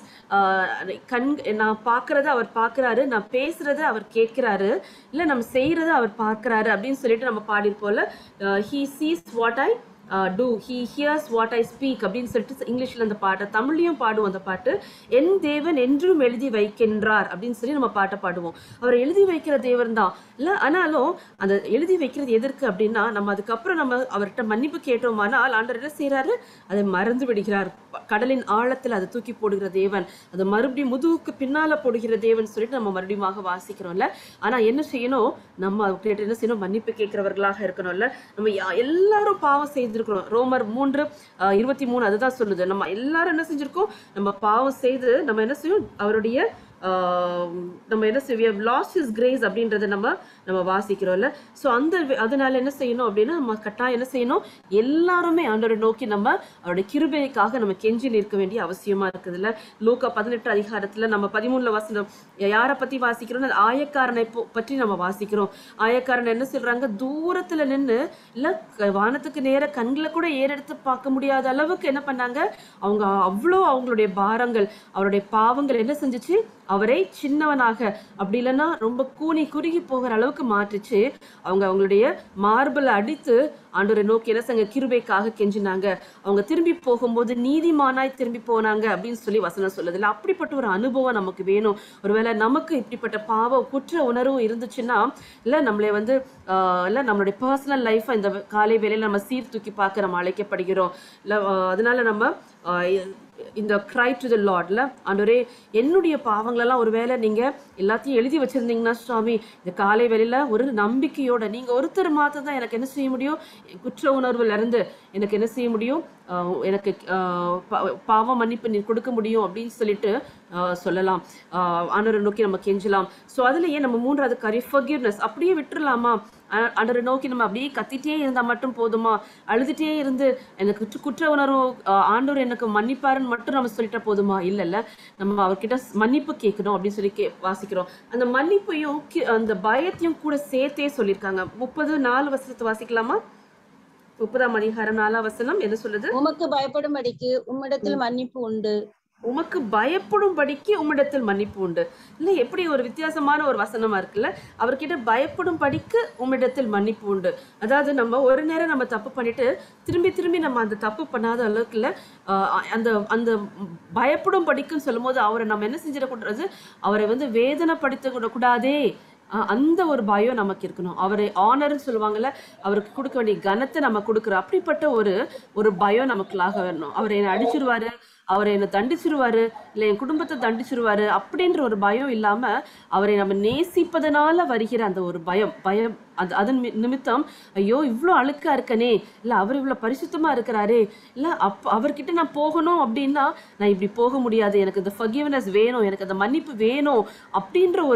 கண் நான் பார்க்கறத அவர் பார்க்கறாரு நான் பேசுறத அவர் கேட்கிறாரு இல்ல நம்ம செய்யறத அவர் பார்க்கறாரு அப்படின்னு சொல்லிட்டு நம்ம பாடியிருப்போம்ல he sees what I do he hears what I speak அப்படின்னு சொல்லிட்டு இங்கிலீஷ்ல அந்த பாட்டை தமிழ்லையும் பாடுவோம் அந்த பாட்டு என் தேவன் என்றும் எழுதி வைக்கின்றார் அப்படின்னு சொல்லி நம்ம பாட்டை பாடுவோம் அவர் எழுதி வைக்கிற தேவன் தான் இல்ல ஆனாலும் அந்த எழுதி வைக்கிறது எதற்கு அப்படின்னா நம்ம அதுக்கப்புறம் நம்ம அவர்கிட்ட மன்னிப்பு கேட்டோமானால் ஆண்டவர் என்ன செய்றாரு அதை மறந்து விடுகிறார் கடலின் ஆழத்தில் அதை தூக்கி போடுகிற தேவன் அதை மறுபடியும் முதுகுக்கு பின்னால போடுகிற தேவன் சொல்லிட்டு நம்ம மறுபடியும் வாசிக்கிறோம்ல ஆனா என்ன செய்யணும் நம்ம அவர்கிட்ட என்ன செய்யணும் மன்னிப்பு கேட்கிறவர்களாக இருக்கணும்ல நம்ம யா- எல்லாரும் பாவம் செய்திருக்கிறோம் ரோமர் மூன்று ஆஹ், இருபத்தி மூணு அதுதான் சொல்லுது நம்ம எல்லாரும் என்ன செஞ்சிருக்கோம் நம்ம பாவம் செய்து நம்ம என்ன செய்யும் அவருடைய ஆஹ், நம்ம என்ன செய்வோம் லாஸ்ட் இஸ் கிரேஸ் அப்படின்றத நம்ம நம்ம வாசிக்கிறோம்ல ஸோ அந்த வி- அதனால என்ன செய்யணும் அப்படின்னா நம்ம கட்டாயம் என்ன செய்யணும் எல்லாருமே ஆண்டவரை நோக்கி நம்ம அவருடைய கிருபைக்காக நம்ம கெஞ்சி நிற்க வேண்டிய அவசியமா இருக்குதுல்ல லூக்கா பதினெட்டு அதிகாரத்துல நம்ம பதிமூணுல வாசனம் யாரை பத்தி வாசிக்கிறோம் ஆயக்காரனை போ- பற்றி நம்ம வாசிக்கிறோம் ஆயக்காரன் என்ன சொல்றாங்க தூரத்துல நின்னு இல்ல க- வானத்துக்கு நேர கண்களை கூட ஏறெடுத்து பார்க்க முடியாத அளவுக்கு என்ன பண்ணாங்க அவங்க அவ்வளோ அவங்களுடைய பாரங்கள் அவருடைய பாவங்கள் என்ன செஞ்சுச்சு அவரை சின்னவனாக அப்படி இல்லைன்னா ரொம்ப கூனி குறுகி போகிற அளவுக்கு மாற்றுச்சு அவங்க அவங்களுடைய மார்பிளை அடித்து ஆண்டவரை நோக்கி என்ன செஞ்ச கிருபைக்காக கெஞ்சினாங்க அவங்க திரும்பி போகும்போது நீதிமானாய் திரும்பி போனாங்க அப்படின்னு சொல்லி வசனம் சொல்லுது இல்ல அப்படிப்பட்ட ஒரு அனுபவம் நமக்கு வேணும் ஒருவேளை நமக்கு இப்படிப்பட்ட பாவ குற்ற உணர்வும் இருந்துச்சுன்னா இல்ல நம்மளை வந்து ஆஹ் இல்ல நம்மளுடைய பர்சனல் லைஃப்பை இந்த காலை வேளையில நம்ம சீர்தூக்கி பார்க்க நம்ம அழைக்கப்படுகிறோம் இல்ல ஆஹ் அதனால நம்ம ஆஹ் இந்த கிரை டு த லார்ட்ல ஆண்டவரே என்னுடைய பாவங்களெல்லாம் ஒருவேளை நீங்க எல்லாத்தையும் எழுதி வச்சிருந்தீங்கன்னா சுவாமி இந்த காலை வேளையில ஒரு நம்பிக்கையோட நீங்க ஒருத்தர் மாத்திரம் தான் எனக்கு என்ன செய்ய முடியும் என் குற்ற உணர்வுல இருந்து எனக்கு என்ன செய்ய முடியும் ஆஹ் எனக்கு ஆஹ் பா- பாவ மன்னிப்பு நீ கொடுக்க முடியும் அப்படின்னு சொல்லிட்டு ஆஹ் சொல்லலாம் ஆஹ் ஆண்டவரை நோக்கி நம்ம கெஞ்சலாம் ஸோ அதுலயே நம்ம மூன்றாவது காரியம் forgiveness அப்படியே விட்டுறலாமா ஆ- ஆண்டவரை நோக்கி நம்ம அப்படியே கத்திட்டே இருந்தா மட்டும் போதுமா அழுதுட்டே இருந்து எனக்கு குற்ற- குற்ற உணர்வு ஆஹ் ஆண்டவர் எனக்கு மன்னிப்பாருன்னு மட்டும் நம்ம சொல்லிட்டா போதுமா இல்லைல்ல நம்ம அவர்கிட்ட ஸ்- மன்னிப்பு கேட்கணும் அப்படின்னு சொல்லி கே வாசிக்கிறோம் அந்த மன்னிப்பையும் கி- அந்த பயத்தையும் கூட சேர்த்தே சொல்லியிருக்காங்க முப்பது நாலு வசனத்தை வாசிக்கலாமா முப்பதாம் அதிகாரம் நாலாம் வசனம் என்ன சொல்லுது உமக்கு பயப்படும்படிக்கு உம்மிடத்தில் மன்னிப்பு உண்டு உமக்கு பயப்படும்படிக்கு உம்மிடத்தில் மன்னிப்பு உண்டு இல்ல எப்படி ஒரு வித்தியாசமான ஒரு வசனமா இருக்குல்ல அவர்கிட்ட பயப்படும்படிக்கு உம்மிடத்தில் மன்னிப்பு உண்டு அதாவது நம்ம ஒரு நேரம் நம்ம தப்பு பண்ணிட்டு திரும்பி திரும்பி நம்ம அந்த தப்பு பண்ணாத அளவுக்கு இல்ல ஆஹ் அந்த அந்த பயப்படும் படிக்குன்னு சொல்லும்போது அவரை நம்ம என்ன செஞ்சிடக்கூடாது அவரை வந்து வேதனைப்படுத்த கூடாதே ஆஹ் அந்த ஒரு பயம் நமக்கு இருக்கணும் அவரை ஆனர்னு சொல்லுவாங்கல்ல அவருக்கு கொடுக்க வேண்டிய கனத்தை நம்ம கொடுக்குறோம் அப்படிப்பட்ட ஒரு ஒரு பயம் நமக்குள்ளாக வரணும் அவர் என்னை அடிச்சிருவாரு அவர் என்னை தண்டிச்சிருவாரு இல்லை என் குடும்பத்தை தண்டிச்சிருவாரு அப்படின்ற ஒரு பயம் இல்லாம அவரை நம்ம நேசிப்பதனால வருகிற அந்த ஒரு பயம் பயம் அது அதன் மி- நிமித்தம் ஐயோ இவ்வளோ அழுக்கா இருக்கனே இல்லை அவர் இவ்வளோ பரிசுத்தமா இருக்கிறாரே இல்லை அப் அவர்கிட்ட நான் போகணும் அப்படின்னா நான் இப்படி போக முடியாது எனக்கு இந்த ஃபர்கிவ்னஸ் வேணும் எனக்கு அந்த மன்னிப்பு வேணும் அப்படின்ற ஒரு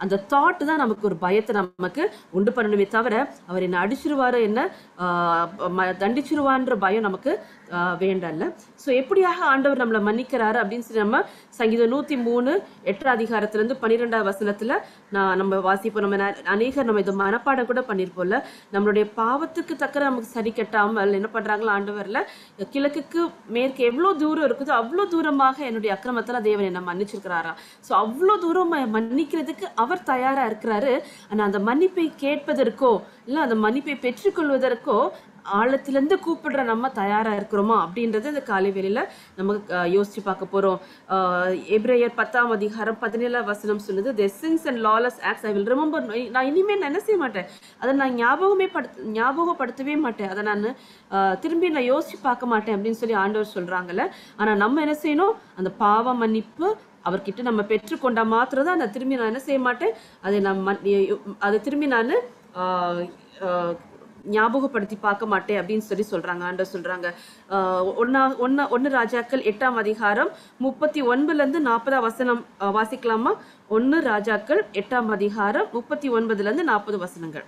அந்த தாட் தான் நமக்கு ஒரு பயத்தை நமக்கு உண்டு பண்ணணுமே தவிர அவர் என்ன அடிச்சிருவாரு என்ன ஆஹ் ம- தண்டிச்சிருவான்ற பயம் நமக்கு ஆஹ் வேண்டல்ல ஸோ எப்படியாக ஆண்டவர் நம்மளை மன்னிக்கிறாரு அப்படின்னு சொல்லி நம்ம சங்கீதம் நூத்தி மூணு எட்டாம் அதிகாரத்துல இருந்து பன்னிரெண்டாவது வசனத்துல நான் நம்ம வாசிப்போம் நம்ம நெ- அநேகர் நம்ம இது மனப்பாடம் கூட பண்ணியிருப்போம்ல நம்மளுடைய பாவத்துக்கு தக்க நமக்கு சரி கட்டாமல் என்ன பண்றாங்களா ஆண்டவர்ல கிழக்குக்கு மேற்கு எவ்வளவு தூரம் இருக்குதோ அவ்வளவு தூரமாக என்னுடைய அக்கிரமத்துல தேவன் என்ன மன்னிச்சிருக்கிறாராம் ஸோ அவ்வளோ தூரம் ம- மன்னிக்கிறதுக்கு அவர் தயாரா இருக்கிறாரு ஆனா அந்த மன்னிப்பை கேட்பதற்கோ இல்ல அந்த மன்னிப்பை பெற்றுக்கொள்வதற்கோ ஆழத்திலிருந்து கூப்பிடுற நம்ம தயாரா இருக்கிறோமா அப்படின்றது இந்த காலை வேளையில நம்ம அஹ், யோசிச்சு பார்க்க போறோம் ஆஹ், எபிரேயர் பத்தாம் அதிகாரம் பதினேழாம் வசனம் சொல்லுது the sins and lawless acts I will remember நான் இனிமேல் நான் என்ன செய்ய மாட்டேன் அதை நான் ஞாபகமே படுத்த ஞாபகப்படுத்தவே மாட்டேன் அதை நான் ஆஹ், திரும்பி நான் யோசிச்சு பார்க்க மாட்டேன் அப்படின்னு சொல்லி ஆண்டவர் சொல்றாங்கல்ல ஆனா நம்ம என்ன செய்யணும் அந்த பாவ மன்னிப்பு அவர்கிட்ட நம்ம பெற்றுக்கொண்டா மாத்திரம் தான் நான் திரும்பி நான் என்ன செய்ய மாட்டேன் அதை நான் மன்- அதை திரும்பி நான் ஞாபகப்படுத்தி பார்க்க மாட்டேன் அப்படின்னு சொல்லி சொல்றாங்க ஆண்டவர் சொல்றாங்க ஆஹ் ஒன்னா ஒன்னா ஒன்னு ராஜாக்கள் எட்டாம் அதிகாரம் முப்பத்தி ஒன்பதுல இருந்து நாற்பதாம் வசனம் ஆஹ் வாசிக்கலாமா ஒன்னு ராஜாக்கள் எட்டாம் அதிகாரம் முப்பத்தி ஒன்பதுல இருந்து நாற்பது வசனங்கள்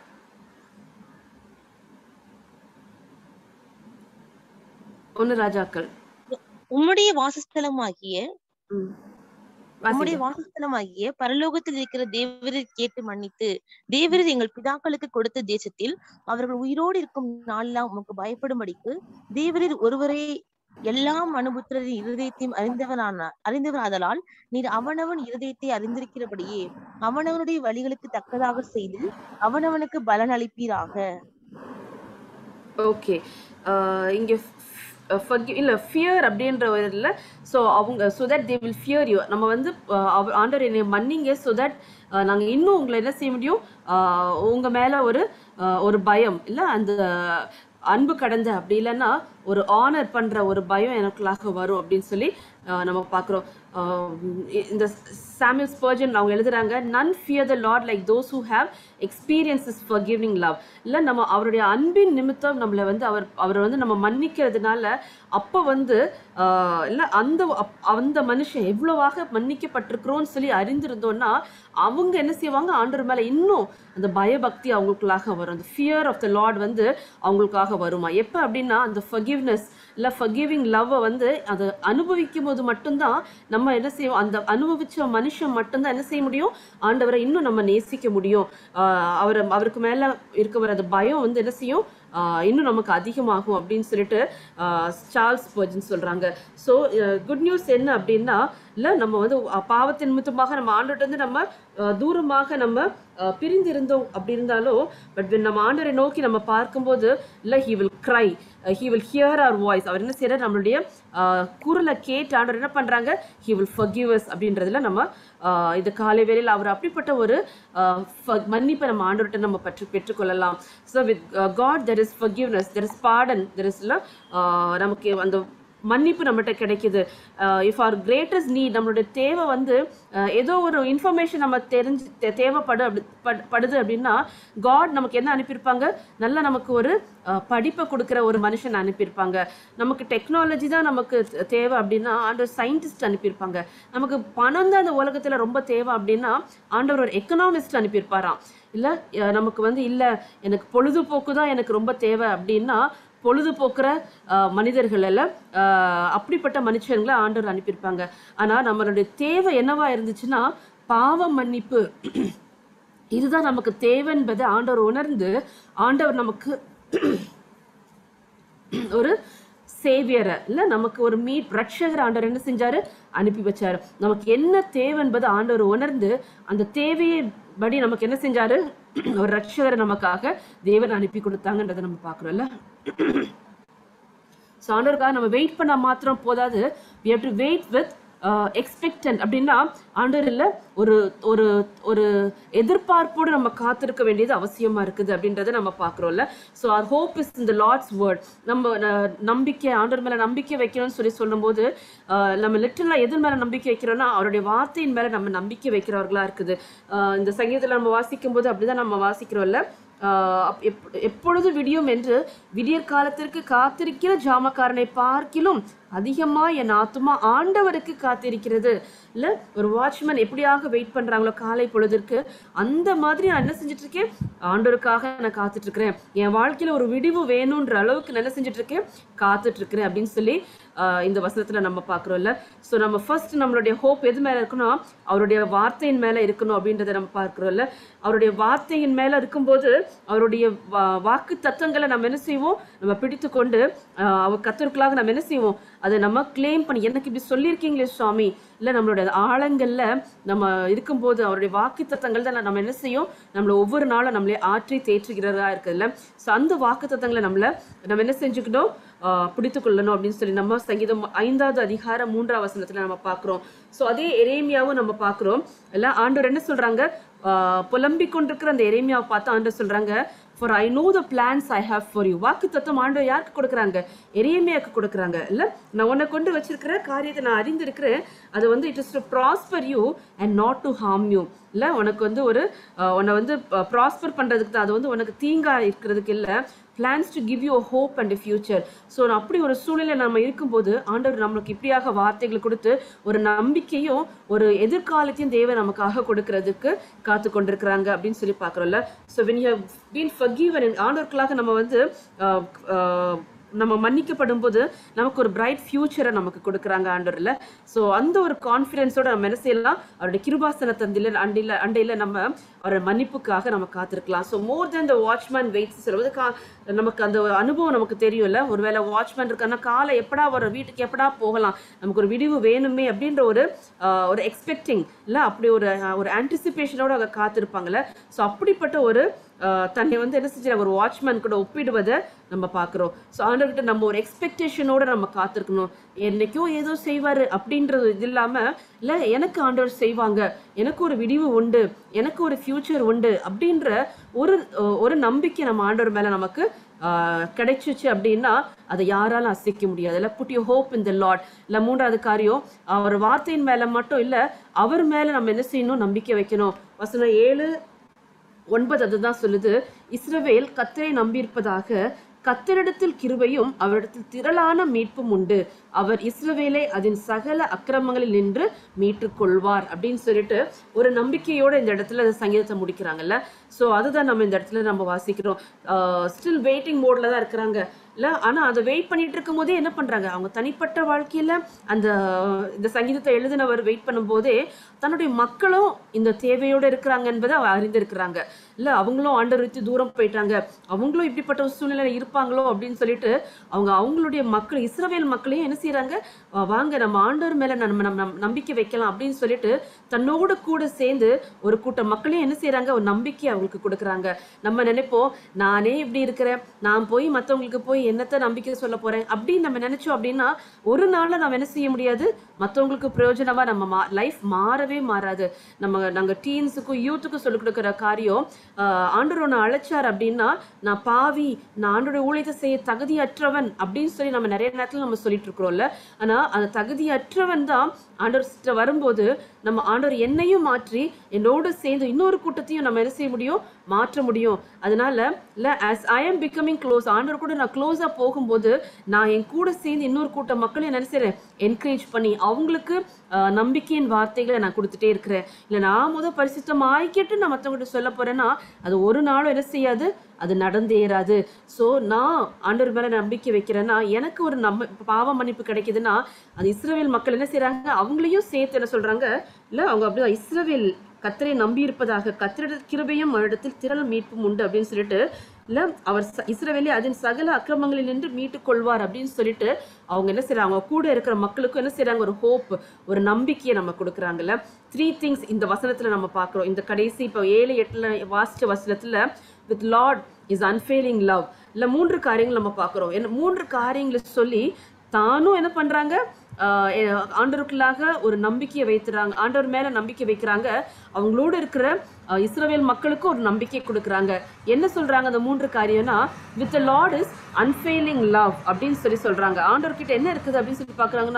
ஒன்னு ராஜாக்கள் உம்முடைய வாசஸ்தலமாகிய ம். உம்முடைய வாசிங்க. வாசஸ்தலமாகிய பரலோகத்தில் இருக்கிற தேவரை கேட்டு மன்னித்து தேவரீர் எங்கள் பிதாக்களுக்கு கொடுத்த தேசத்தில் அவர்கள் உயிரோடு இருக்கும் நாளெல்லாம் உமக்கு பயப்படும்படிக்கு தேவரீர் ஒருவரே எல்லா மனுபுத்திரரின் இருதயத்தையும் அறிந்தவனான அறிந்தவனாதலால் நீர் அவனவன் இருதயத்தை அறிந்திருக்கிறபடியே அவனவனுடைய வழிகளுக்கு தக்கதாக செய்து அவனவனுக்கு பலன் அளிப்பீராக ஓகே இங்க f- forgive- இல்ல ஃபியர் அப்படின்ற ஒரு இதுல ஸோ அவங்க so that they will fear you நம்ம வந்து அஹ், அவர் ஆண்டவர் என்னை மன்னிங்க ஸோ தட் நாங்க இன்னும் உங்களை என்ன செய்ய முடியும் அஹ், உங்க மேல ஒரு அஹ், ஒரு பயம் இல்ல அந்த அன்பு கடந்த அப்படி இல்லைன்னா ஒரு ஆனர் பண்ற ஒரு பயம் எனக்குள்ளாக வரும் அப்படின்னு சொல்லி அஹ், நம்ம பார்க்குறோம் இந்த சாமியல் ஸ்பர்ஜன் அவங்க எழுதுறாங்க none fear the Lord like those who have experiences forgiving love இல்லை நம்ம அவருடைய அன்பின் நிமித்தம் நம்மளை வந்து அவர் அவரை வந்து நம்ம மன்னிக்கிறதுனால அப்போ வந்து ஆஹ், இல்ல அந்த அப்- அந்த மனுஷன் எவ்வளவாக மன்னிக்கப்பட்டிருக்கிறோம்னு சொல்லி அறிந்திருந்தோம்னா அவங்க என்ன செய்வாங்க ஆண்டவர் மேல இன்னும் அந்த பயபக்தி அவங்களுக்குள்ளாக வரும் அந்த ஃபியர் ஆஃப் த லார்ட் வந்து அவங்களுக்காக வருமா எப்போ அப்படின்னா அந்த ஃபர்கிவ்னஸ் இல்லை ஃபர்கிவிங் லவ்வை வந்து அதை அனுபவிக்கும் போது மட்டும்தான் நம்ம என்ன செய்வோம் அந்த அனுபவிச்ச மனுஷன் மட்டும்தான் என்ன செய்ய முடியும் ஆண்டவரை இன்னும் நம்ம நேசிக்க முடியும் ஆஹ் அவரை அவருக்கு மேல இருக்க வர அந்த பயம் வந்து என்ன செய்யும் ஆஹ் இன்னும் நமக்கு அதிகமாகும் அப்படின்னு சொல்லிட்டு ஆஹ் சார்ல்ஸ் பர்ஜன் சொல்றாங்க ஸோ குட் நியூஸ் என்ன அப்படின்னா இல்லை நம்ம வந்து அஹ் பாவத்தின் நிமித்தமாக நம்ம ஆண்டுகிட்ட இருந்து நம்ம அஹ் தூரமாக நம்ம அஹ் பிரிந்திருந்தோம் அப்படி இருந்தாலும் பட் நம்ம ஆண்டரை நோக்கி நம்ம பார்க்கும்போது இல்லை he will cry he will hear அவர் வாய்ஸ் அவர் என்ன செய்யறாரு நம்மளுடைய அஹ் குரலை கேட்டு ஆண்டவர் என்ன பண்றாங்க ஹி வில் forgive us அப்படின்றதுல நம்ம அஹ் இந்த காலை வேளையில் அவர் அப்படிப்பட்ட ஒரு அஹ், for- மன்னிப்பை நம்ம ஆண்டவர்கிட்ட நம்ம பற்றி பெற்றுக்கொள்ளலாம் so with God there is forgiveness there is pardon there is நமக்கு அந்த மன்னிப்பு நம்மகிட்ட கிடைக்குது இஃப் ஆர் கிரேட்டஸ்ட் நீட் நம்மளுடைய தேவை வந்து அஹ், ஏதோ ஒரு இன்ஃபர்மேஷன் நம்ம தெரிஞ்சு தே- தேவைப்படு அப்படி படு- படுது அப்படின்னா காட் நமக்கு என்ன அனுப்பியிருப்பாங்க நல்லா நமக்கு ஒரு அஹ், படிப்பை கொடுக்குற ஒரு மனுஷன் அனுப்பியிருப்பாங்க நமக்கு டெக்னாலஜி தான் நமக்கு தே- தேவை அப்படின்னா ஆண்டவர் சயின்டிஸ்ட் அனுப்பியிருப்பாங்க நமக்கு பணம் தான் இந்த உலகத்தில் ரொம்ப தேவை அப்படின்னா ஆண்டவர் ஒரு எக்கனாமிஸ்ட் அனுப்பியிருப்பாராம் இல்லை நமக்கு வந்து இல்லை எனக்கு பொழுதுபோக்கு தான் எனக்கு ரொம்ப தேவை அப்படின்னா பொழுதுபோக்குற அஹ், மனிதர்கள் எல்லாம் அஹ், அப்படிப்பட்ட மனுஷங்களை ஆண்டவர் அனுப்பியிருப்பாங்க ஆனா நம்மளுடைய தேவை என்னவா இருந்துச்சுன்னா பாவ மன்னிப்பு இதுதான் நமக்கு தேவை என்பதை ஆண்டவர் உணர்ந்து ஆண்டவர் நமக்கு ஒரு சேவியரை இல்ல நமக்கு ஒரு மீட் ரட்சகர் ஆண்டவர் என்ன செஞ்சாரு அனுப்பி வச்சாரு நமக்கு என்ன தேவை என்பதை ஆண்டவர் உணர்ந்து அந்த தேவையை படி நமக்கு என்ன செஞ்சாரு ஒரு ரட்சகரை நமக்காக தேவன் அனுப்பி கொடுத்தாங்கன்றதை நம்ம பார்க்குறோம்ல ஸோ ஆண்டவருக்காக நம்ம வெயிட் பண்ண மாத்திரம் போதாது we have to wait with expectant அப்படின்னா ஆண்டவர் இல்லை ஒரு ஒரு ஒரு எதிர்பார்ப்போடு நம்ம காத்திருக்க வேண்டியது அவசியமா இருக்குது அப்படின்றத நம்ம பார்க்குறோம்ல ஸோ ஆர் ஹோப் இஸ் இந்த லார்ட்ஸ் வேர்ட் நம்ம ந- நம்பிக்கை ஆண்டவர் மேல நம்பிக்கை வைக்கணும்னு சொல்லி சொல்லும்போது ஆஹ், நம்ம லிட்டரலாக எது மேல நம்பிக்கை வைக்கிறோம்னா அவருடைய வார்த்தையின் மேல நம்ம நம்பிக்கை வைக்கிறவர்களா இருக்குது ஆஹ், இந்த சங்கீதத்தில் நம்ம வாசிக்கும் போது அப்படிதான் நம்ம வாசிக்கிறோம்ல ஆஹ் அப்- எப்- எப்பொழுது விடியும் என்று விடியற் காலத்திற்கு காத்திருக்கிற ஜாமக்காரனை பார்க்கிலும் அதிகமா என் ஆத்துமா ஆண்டவருக்கு காத்திருக்கிறது இல்ல ஒரு வாட்ச்மேன் எப்படியாக வெயிட் பண்றாங்களோ காலை பொழுதிற்கு அந்த மாதிரி நான் என்ன செஞ்சுட்டு இருக்கேன் ஆண்டவருக்காக நான் காத்துட்டு இருக்கிறேன் என் வாழ்க்கையில ஒரு விடிவு வேணும்ன்ற அளவுக்கு நான் என்ன செஞ்சுட்டு இருக்கேன் காத்துட்டு இருக்கிறேன் அப்படின்னு சொல்லி ஆஹ் இந்த வசனத்துல நம்ம பாக்குறோம்ல ஸோ நம்ம ஃபர்ஸ்ட் நம்மளுடைய ஹோப் எது மேல இருக்கணும் அவருடைய வார்த்தையின் மேல இருக்கணும் அப்படின்றத நம்ம பார்க்கிறோம்ல அவருடைய வார்த்தையின் மேல இருக்கும்போது அவருடைய வா- வாக்கு தத்தங்களை நம்ம என்ன செய்வோம் நம்ம பிடித்து கொண்டு ஆஹ் அவர் கத்தருக்குள்ளாக நம்ம என்ன செய்வோம் அதை நம்ம கிளைம் பண்ணி எனக்கு இப்படி சொல்லியிருக்கீங்களே சுவாமி இல்ல நம்மளோட ஆழங்கள்ல நம்ம இருக்கும்போது அவருடைய வாக்கு தத்தங்கள் தான் நம்ம என்ன செய்யும் நம்மள ஒவ்வொரு நாளும் நம்மளே ஆற்றி தேற்றுகிறதா இருக்குதுல்ல ஸோ அந்த வாக்கு தத்தங்களை நம்மள நம்ம என்ன செஞ்சுக்கணும் ஆஹ் பிடித்து கொள்ளணும் அப்படின்னு சொல்லி நம்ம சங்கீதம் ஐந்தாவது அதிகாரம் மூன்றாம் வசனத்துல நம்ம பார்க்கிறோம் ஸோ அதே எரேமியாவும் நம்ம பார்க்கிறோம் இல்ல ஆண்டவர் என்ன சொல்றாங்க ஆஹ் புலம்பிக் கொண்டிருக்கிற அந்த எரேமியாவை பார்த்து ஆண்டவர் சொல்றாங்க for I know the plans I have for you வாக்கு தத்துவம் ஆண்டவர் யாருக்கு கொடுக்குறாங்க எரேமியாக்கு கொடுக்குறாங்க இல்ல நான் உன்னை கொண்டு வச்சிருக்கிற காரியத்தை நான் அறிந்திருக்கிறேன் அது வந்து it is to prosper you and not to harm you இல்ல உனக்கு வந்து ஒரு ஆஹ் உன்னை வந்து ப்ராஸ்பர் பண்றதுக்கு தான் அது வந்து உனக்கு தீங்கா இருக்கிறதுக்கு இல்ல plans to give you hope and future so அப்படி ஒரு சூழ்நிலை நம்ம இருக்கும்போது ஆண்டவர் நம்மளுக்கு இப்படியாக வார்த்தைகள் கொடுத்து ஒரு நம்பிக்கையும் ஒரு எதிர்காலத்தையும் தேவன் நமக்காக கொடுக்கறதுக்கு காத்து கொண்டிருக்கிறாங்க அப்படின்னு சொல்லி பார்க்குறோம்ல so when you been forgiven ஆண்டவர்களாக நம்ம வந்து ஆஹ், ஆஹ், நம்ம மன்னிக்கப்படும் போது நமக்கு ஒரு பிரைட் ஃபியூச்சரை நமக்கு கொடுக்குறாங்க ஆண்டவரில் ஸோ அந்த ஒரு கான்ஃபிடென்ஸோட நம்ம என்ன செய்யலாம் அவருடைய கிருபாசன தந்தில அண்டையில் அண்டையில் நம்ம அவரோட மன்னிப்புக்காக நம்ம காத்திருக்கலாம் so more than the watchman waits சொல்லுவது கா நமக்கு அந்த ஒரு அனுபவம் நமக்கு தெரியும்ல ஒருவேளை வாட்ச்மேன் இருக்கான்னா காலை எப்படா வர வீட்டுக்கு எப்படா போகலாம் நமக்கு ஒரு விடிவு வேணுமே அப்படின்ற ஒரு ஆஹ், ஒரு எக்ஸ்பெக்டிங் இல்லை அப்படி ஒரு ஆஹ், ஒரு ஆன்டிசிபேஷனோட அவங்க காத்திருப்பாங்கல்ல ஸோ அப்படிப்பட்ட ஒரு ஆஹ், தன்னை வந்து என்ன செஞ்சாங்க ஒரு வாட்ச்மேன் கூட ஒப்பிடுவதை நம்ம பார்க்குறோம் ஸோ ஆண்டவர்கிட்ட நம்ம ஒரு எக்ஸ்பெக்டேஷனோட நம்ம காத்திருக்கணும் என்னைக்கோ ஏதோ செய்வாரு அப்படின்றது இது இல்லாம இல்ல எனக்கு ஆண்டவர் செய்வாங்க எனக்கு ஒரு விடிவு உண்டு எனக்கு ஒரு ஃபியூச்சர் உண்டு அப்படின்ற ஒரு அஹ், ஒரு நம்பிக்கை நம்ம ஆண்டவர் மேல நமக்கு ஆஹ், கிடைச்சிச்சு அப்படின்னா அதை யாராலும் அசைக்க முடியாது இல்லை put you hope in the Lord இல்லை மூன்றாவது காரியம் அவர் வார்த்தையின் மேல மட்டும் இல்ல அவர் மேல நம்ம என்ன செய்யணும் நம்பிக்கை வைக்கணும் வசனம் ஏழு ஒன்பது அதுதான் சொல்லுது இஸ்ரவேல் கத்தரை நம்பியிருப்பதாக கத்தரிடத்தில் கிருபையும் அவரிடத்தில் திரளான மீட்பும் உண்டு அவர் இஸ்ரவேலை அதன் சகல அக்கிரமங்களில் நின்று மீட்டுக் கொள்வார் அப்படின்னு சொல்லிட்டு ஒரு நம்பிக்கையோட இந்த இடத்துல அந்த சங்கீதத்தை முடிக்கிறாங்கல்ல ஸோ அதுதான் நம்ம இந்த இடத்துல நம்ம வாசிக்கிறோம் ஸ்டில் வெயிட்டிங் மோட்ல தான் இருக்கிறாங்க இல்ல ஆனா அதை வெயிட் பண்ணிட்டு இருக்கும் போதே என்ன பண்றாங்க அவங்க தனிப்பட்ட வாழ்க்கையில அந்த இந்த சங்கீதத்தை எழுதினவர் வெயிட் பண்ணும்போதே தன்னுடைய மக்களும் இந்த தேவையோட இருக்கிறாங்க என்பதை அவ அறிந்திருக்கிறாங்க இல்ல அவங்களும் ஆண்டவர் விட்டு தூரம் போயிட்டாங்க அவங்களும் இப்படிப்பட்ட ஒரு சூழ்நிலையில இருப்பாங்களோ அப்படின்னு சொல்லிட்டு அவங்க அவங்களுடைய மக்கள் இஸ்ரவேல் மக்களையும் என்ன செய்யறாங்க "வா- வாங்க நம்ம ஆண்டவர் மேல நம்ம நம்ம நம்ம நம்பிக்கை வைக்கலாம் அப்படின்னு சொல்லிட்டு தன்னோட கூட சேர்ந்து ஒரு கூட்டம் மக்களையும் என்ன செய்யறாங்க ஒரு நம்பிக்கை அவங்களுக்கு கொடுக்குறாங்க நம்ம நினைப்போம் நானே இப்படி இருக்கிறேன் நான் போய் மத்தவங்களுக்கு போய் என்னத்த நம்பிக்கை சொல்ல போறேன் அப்படின்னு நம்ம நினைச்சோம் அப்படின்னா ஒரு நாள்ல நம்ம என்ன செய்ய முடியாது மத்தவங்களுக்கு பிரயோஜனமா நம்ம லைஃப் மாறவே மாறாது நம்ம நாங்க டீன்ஸுக்கும் யூத்துக்கும் சொல்லிக் கொடுக்குற காரியம் ஆஹ் ஆண்டவர் ஒன்று அழைச்சார் அப்படின்னா நான் பாவி நான் ஆண்டோட ஊழியத்தை செய்ய தகுதியற்றவன் அப்படின்னு சொல்லி நம்ம நிறைய நேரத்துல நம்ம சொல்லிட்டு இருக்கிறோம்ல ஆனா அந்த தகுதியற்றவன் தான் ஆண்டவர் வரும்போது நம்ம ஆண்டவர் என்னையும் மாற்றி என்னோடு சேர்ந்து இன்னொரு கூட்டத்தையும் நம்ம என்ன செய்ய முடியும் மாற்ற முடியும் அதனால இல்ல as I am becoming close ஆண்டவர் கூட நான் க்ளோஸா போகும்போது நான் என் கூட சேர்ந்து இன்னொரு கூட்ட மக்களையும் என்ன செய்றேன் என்கரேஜ் பண்ணி அவங்களுக்கு ஆஹ், நம்பிக்கையின் வார்த்தைகளை நான் கொடுத்துட்டே இருக்கிறேன் இல்ல நான் முத பரிசுத்தம் ஆயிக்கிட்டு நான் மற்றவங்ககிட்ட சொல்ல போறேன்னா அது ஒரு நாளும் என்ன செய்யாது அது நடந்தேறாது ஸோ நான் ஆண்டவர் மேல நம்பிக்கை வைக்கிறேன்னா எனக்கு ஒரு நம்ம பாவ மன்னிப்பு கிடைக்குதுன்னா அந்த இஸ்ரவேல் மக்கள் என்ன செய்றாங்க அவங்களையும் சேர்த்து என்ன சொல்றாங்க இல்ல அவங்க அப்படியே இஸ்ரவேல் கத்தரை நம்பி இருப்பதாக கத்திரிட கிருபையும் அவரிடத்தில் திரள் மீட்பும் உண்டு அப்படின்னு சொல்லிட்டு இல்ல அவர் ச- இஸ்ரவேலை அதன் சகல அக்கிரமங்களில் நின்று மீட்டுக் கொள்வார் அப்படின்னு சொல்லிட்டு அவங்க என்ன செய்றாங்க அவங்க கூட இருக்கிற மக்களுக்கும் என்ன செய்றாங்க ஒரு ஹோப் ஒரு நம்பிக்கையை நம்ம கொடுக்குறாங்கல்ல த்ரீ திங்ஸ் இந்த வசனத்துல நம்ம பார்க்கிறோம் இந்த கடைசி இப்போ ஏழு எட்டுல வாசிச்ச வசனத்துல with Lord is unfailing love இல்ல மூன்று காரியங்கள் நம்ம பார்க்கிறோம் என்ன மூன்று காரியங்களை சொல்லி தானும் என்ன பண்றாங்க ஆஹ் எ- ஆண்டவருக்குள்ளாக ஒரு நம்பிக்கையை வைத்துறாங்க ஆண்டவர் மேல நம்பிக்கை வைக்கிறாங்க அவங்களோட இருக்கிற ஆஹ் இஸ்ரவேல் மக்களுக்கும் ஒரு நம்பிக்கை கொடுக்குறாங்க என்ன சொல்றாங்க அந்த மூன்று காரியம்னா with Lord is unfailing love அப்படின்னு சொல்லி சொல்றாங்க ஆண்டவர் கிட்ட என்ன இருக்குது அப்படின்னு சொல்லி பாக்குறாங்கன்னா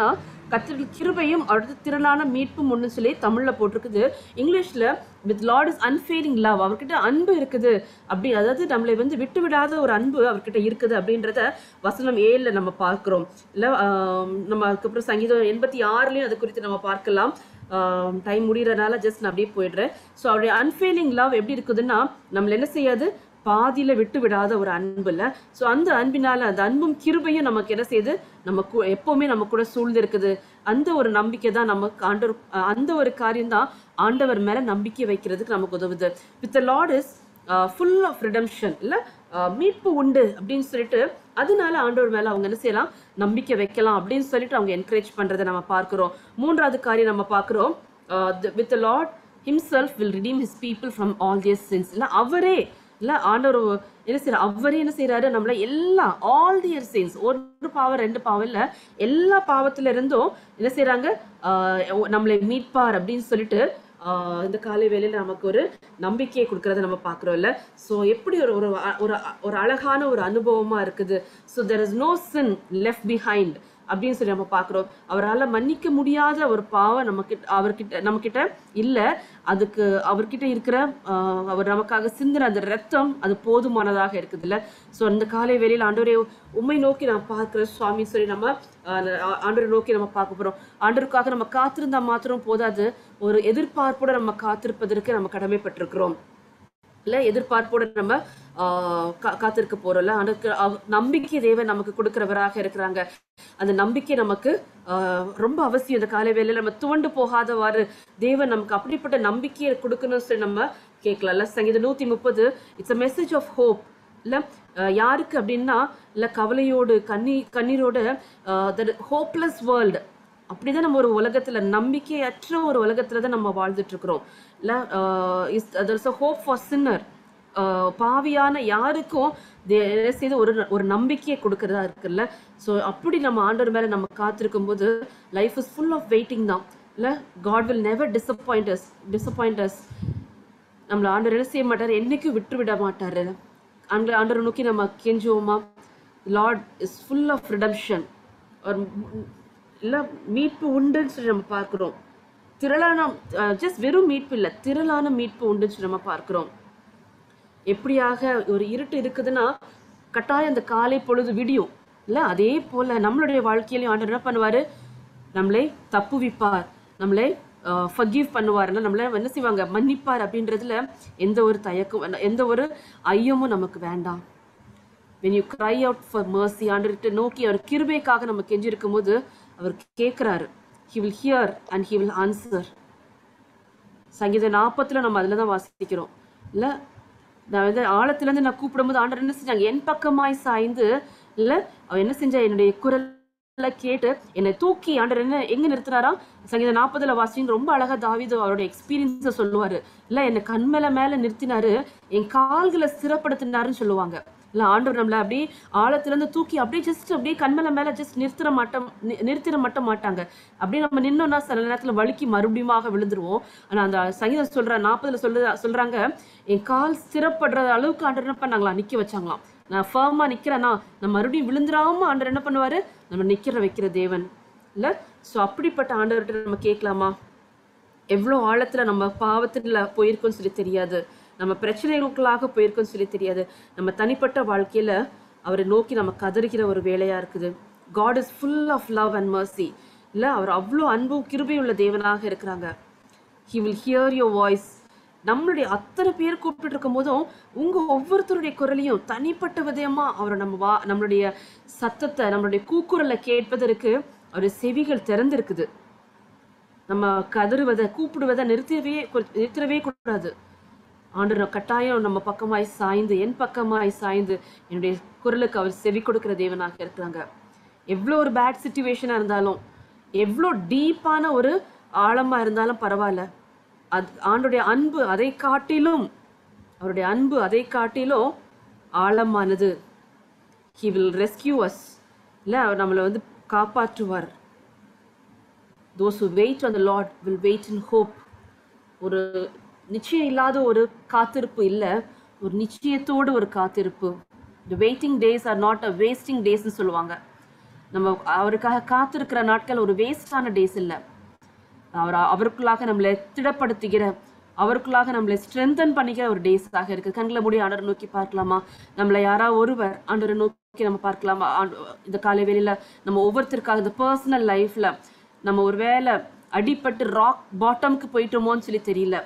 கத்தரின் கிருபையும் அடுத்து திரளான மீட்பும் ஒன்று சொல்லி தமிழ்ல போட்டிருக்குது இங்கிலீஷ்ல with Lord is unfailing love அவர்கிட்ட அன்பு இருக்குது அப்படி அதாவது நம்மளை வந்து விட்டு விடாத ஒரு அன்பு அவர்கிட்ட இருக்குது அப்படின்றத வசனம் ஏழுல நம்ம பார்க்கிறோம் இல்ல ஆம், நம்ம அதுக்கப்புறம் சங்கீதம் எண்பத்தி ஆறுலயும் அது குறித்து நம்ம பார்க்கலாம் டைம் முடியறதுனால ஜஸ்ட் நான் அப்படியே போயிடுறேன் ஸோ அவருடைய அன்ஃபெயிலிங் லவ் எப்படி இருக்குதுன்னா நம்மள என்ன செய்யாது பாதியில விட்டு விடாத ஒரு அன்பு இல்ல ஸோ அந்த அன்பினால அந்த அன்பும் கிருபையும் நமக்கு என்ன செய்யுது நம்ம கூ- எப்பவுமே நம்ம கூட சூழ்ந்து இருக்குது அந்த ஒரு நம்பிக்கை தான் நமக்கு ஆண்டவர் அந்த ஒரு காரியம் தான் ஆண்டவர் மேல நம்பிக்கை வைக்கிறதுக்கு நமக்கு உதவுது with Lord is full of redemption இல்ல அஹ், மீட்பு உண்டு அப்படின்னு சொல்லிட்டு அதனால ஆண்டவர் மேல அவங்க என்ன செய்யலாம் நம்பிக்கை வைக்கலாம் அப்படின்னு சொல்லிட்டு அவங்க என்கரேஜ் பண்றதை நம்ம பார்க்கிறோம் மூன்றாவது காரியம் நம்ம பார்க்கிறோம் with Lord himself will redeem his people from all their sins இல்ல அவரே இல்ல ஆண்டவர் என்ன செய்யறாரு அவரே என்ன செய்யறாரு நம்மள எல்லா ஆல் தியர் sins ஒரு பாவம் ரெண்டு பாவம் இல்ல எல்லா பாவத்துல இருந்தும் என்ன செய்யறாங்க ஆஹ் நம்மளை மீட்பார் அப்படின்னு சொல்லிட்டு ஆஹ் இந்த காலை வேளையில நமக்கு ஒரு நம்பிக்கையை கொடுக்கறத நம்ம பாக்குறோம் இல்ல சோ எப்படி ஒரு ஒரு ஒரு ஒரு அழகான ஒரு அனுபவமா இருக்குது so there is no sin left behind அப்படின்னு சொல்லி நம்ம பார்க்குறோம் அவரால் மன்னிக்க முடியாத ஒரு பாவம் நமக்கிட்ட அவர்கிட்ட நம்மக்கிட்ட இல்லை அதுக்கு அவர்கிட்ட இருக்கிற ஆஹ், அவர் நமக்காக சிந்தின அந்த ரத்தம் அது போதுமானதாக இருக்குது இல்லை ஸோ அந்த காலை வேளையில் ஆண்டவரே உண்மை நோக்கி நான் பார்க்குறேன் சுவாமி சொல்லி நம்ம ஆஹ், ஆண்டவரை நோக்கி நம்ம பார்க்க போகிறோம் ஆண்டவருக்காக நம்ம காத்திருந்தா மாத்திரம் போதாது ஒரு எதிர்பார்ப்போட நம்ம காத்திருப்பதற்கு நம்ம கடமைப்பட்டிருக்கிறோம் இல்லை எதிர்பார்ப்போட நம்ம ஆஹ், கா- காத்திருக்க போறோம்ல அதுக்கு அவ- நம்பிக்கை தேவன் நமக்கு கொடுக்கிறவராக இருக்கிறாங்க அந்த நம்பிக்கை நமக்கு ஆஹ், ரொம்ப அவசியம் இந்த காலை வேளையில நம்ம துவண்டு போகாதவாறு தேவன் நமக்கு அப்படிப்பட்ட நம்பிக்கையை கொடுக்கணும்னு சொல்லி நம்ம கேட்கலாம்ல சங்கீதம் நூத்தி முப்பது it's a message of hope இல்ல அஹ், யாருக்கு அப்படின்னா இல்ல கவலையோடு கண்ணீ கண்ணீரோட ஹோப்லெஸ் வேர்ல்டு அப்படிதான் நம்ம ஒரு உலகத்துல நம்பிக்கையற்ற ஒரு உலகத்துல தான் நம்ம வாழ்ந்துட்டு இருக்கிறோம் இல்ல ஹோப் ஃபார் சின்னர் பாவியான யாருக்கும் தே- என்ன செய்து ஒரு ஒரு நம்பிக்கையை கொடுக்கறதா இருக்குல்ல ஸோ அப்படி நம்ம ஆண்டவர் மேல நம்ம காத்திருக்கும் போது life is full of waiting தான் இல்ல God will never disappoint us disappoint us நம்மள ஆண்டவர் என்ன செய்ய மாட்டாரு என்னைக்கும் விட்டு விட மாட்டாரு ஆண்டு ஆண்டவரை நோக்கி நம்ம கெஞ்சுவோமா Lord is full of redemption ஒரு இல்ல மீட்பு உண்டுன்னு சொல்லி நம்ம பார்க்கிறோம் திரளான ஜஸ்ட் வெறும் மீட்பு இல்ல திரளான மீட்பு உண்டுன்னு சொல்லி நம்ம பார்க்கிறோம் எப்படியாக ஒரு இருட்டு இருக்குதுன்னா கட்டாயம் அந்த காலை பொழுது விடியும் இல்ல அதே போல நம்மளுடைய வாழ்க்கையிலையும் ஆண்டவர் என்ன பண்ணுவாரு நம்மளை தப்புவிப்பார் நம்மளை ஃபர்கிவ் பண்ணுவார் நம்மளை என்ன செய்வாங்க மன்னிப்பார் அப்படின்றதுல எந்த ஒரு தயக்கம் எந்த ஒரு ஐயமும் நமக்கு வேண்டாம் when you cry out for mercy ஆண்டவர்கிட்ட நோக்கி அவர் கிருபைக்காக நம்ம கெஞ்சிருக்கும் போது அவர் கேட்கிறாரு he will hear and he will answer சங்கீதம் நாற்பத்துல நம்ம அதுல தான் வாசிக்கிறோம் இல்ல நான் வந்து ஆழத்துல இருந்து நான் கூப்பிடும்போது ஆண்டவர் என்ன செஞ்சாங்க என் பக்கமாய் சாய்ந்து இல்ல அவ என்ன செஞ்சா என்னுடைய குரலை கேட்டு என்னை தூக்கி ஆண்டவர் என்ன எங்க நிறுத்தினாரா சங்கீதம் நாற்பதுல வாசின்னு ரொம்ப அழகா தாவீது அவரோட எக்ஸ்பீரியன்ஸை சொல்லுவாரு இல்ல என்னை கண்மேல மேல நிறுத்தினாரு என் கால்களை ஸ்திரப்படுத்தினாருன்னு சொல்லுவாங்க இல்ல ஆண்டவர் நம்மள அப்படியே ஆழத்துல இருந்து தூக்கி அப்படியே ஜஸ்ட் அப்படியே கண்மேல மேல ஜஸ்ட் நிறுத்திட மாட்டோம் நி- நிறுத்திட மட்டும் மாட்டாங்க அப்படியே நம்ம நின்னோம்னா சில நேரத்துல வழுக்கி மறுபடியுமாக விழுந்துருவோம் ஆனா அந்த சங்கீதம் சொல்ற நாற்பதுல சொல்ற சொல்றாங்க என் கால் ஸ்திரப்படுற அளவுக்கு ஆண்டவர் என்ன பண்ணாங்களா நிக்க வச்சாங்களாம் நான் ஃபர்மா நிக்கிறேனா நான் மறுபடியும் விழுந்துராம ஆண்டவர் என்ன பண்ணுவாரு நம்ம நிக்கிற வைக்கிற தேவன் இல்ல சோ அப்படிப்பட்ட ஆண்டவர்கிட்ட நம்ம கேட்கலாமா எவ்வளோ ஆழத்துல நம்ம பாவத்துல போயிருக்கோம்னு சொல்லி தெரியாது நம்ம பிரச்சனைகளுக்குள்ளாக போயிருக்கோம்னு சொல்லி தெரியாது நம்ம தனிப்பட்ட வாழ்க்கையில அவரை நோக்கி நம்ம கதறுகிற ஒரு வேலையா இருக்குது God is full of love and mercy இல்ல அவர் அவ்வளோ அன்பும் கிருபையுள்ள தேவனாக இருக்கிறாங்க he will hear your voice நம்மளுடைய அத்தனை பேர் கூப்பிட்டு இருக்கும் போதும் உங்க ஒவ்வொருத்தருடைய குரலையும் தனிப்பட்ட விதமா அவரை நம்ம வா நம்மளுடைய சத்தத்தை நம்மளுடைய கூக்குரலை கேட்பதற்கு அவருடைய செவிகள் திறந்திருக்குது நம்ம கதறுவதை கூப்பிடுவதை நிறுத்தவே கு- நிறுத்தவே கூடாது ஆண்டவர் கட்டாயம் நம்ம பக்கமாய் சாய்ந்து என் பக்கமாய் சாய்ந்து என்னுடைய குரலுக்கு அவர் செவி கொடுக்கிற தேவனாக இருக்கிறாங்க எவ்வளோ ஒரு பேட் சுச்சுவேஷனா இருந்தாலும் எவ்வளோ டீப்பான ஒரு ஆழமா இருந்தாலும் பரவாயில்ல அது ஆண்டுடைய அன்பு அதை காட்டிலும் அவருடைய அன்பு அதை காட்டிலும் ஆழமானது ஹி வில் ரெஸ்கியூ அஸ் இல்லை அவர் நம்மளை வந்து காப்பாற்றுவார் those who wait on the Lord will wait in hope ஒரு நிச்சயம் இல்லாத ஒரு காத்திருப்பு இல்லை ஒரு நிச்சயத்தோடு ஒரு காத்திருப்பு the waiting days are not a wasting டேஸ்னு சொல்லுவாங்க நம்ம அவருக்காக காத்திருக்கிற நாட்கள் ஒரு வேஸ்டான டேஸ் இல்லை அவர் அவருக்குள்ளாக நம்மளை திடப்படுத்துகிற அவருக்குள்ளாக நம்மளை ஸ்ட்ரென்தன் பண்ணிக்கிற ஒரு டேஸாக இருக்கு கண்களை மூடி ஆண்டரை நோக்கி பார்க்கலாமா நம்மளை யாரா ஒருவர் ஆண்டரை நோக்கி நம்ம பார்க்கலாமா ஆண்டு- இந்த காலை வேளையில நம்ம ஒவ்வொருத்தருக்காக இந்த பர்சனல் லைஃப்ல நம்ம ஒரு வேளை அடிபட்டு ராக் பாட்டம்க்கு போயிட்டோமோன்னு சொல்லி தெரியல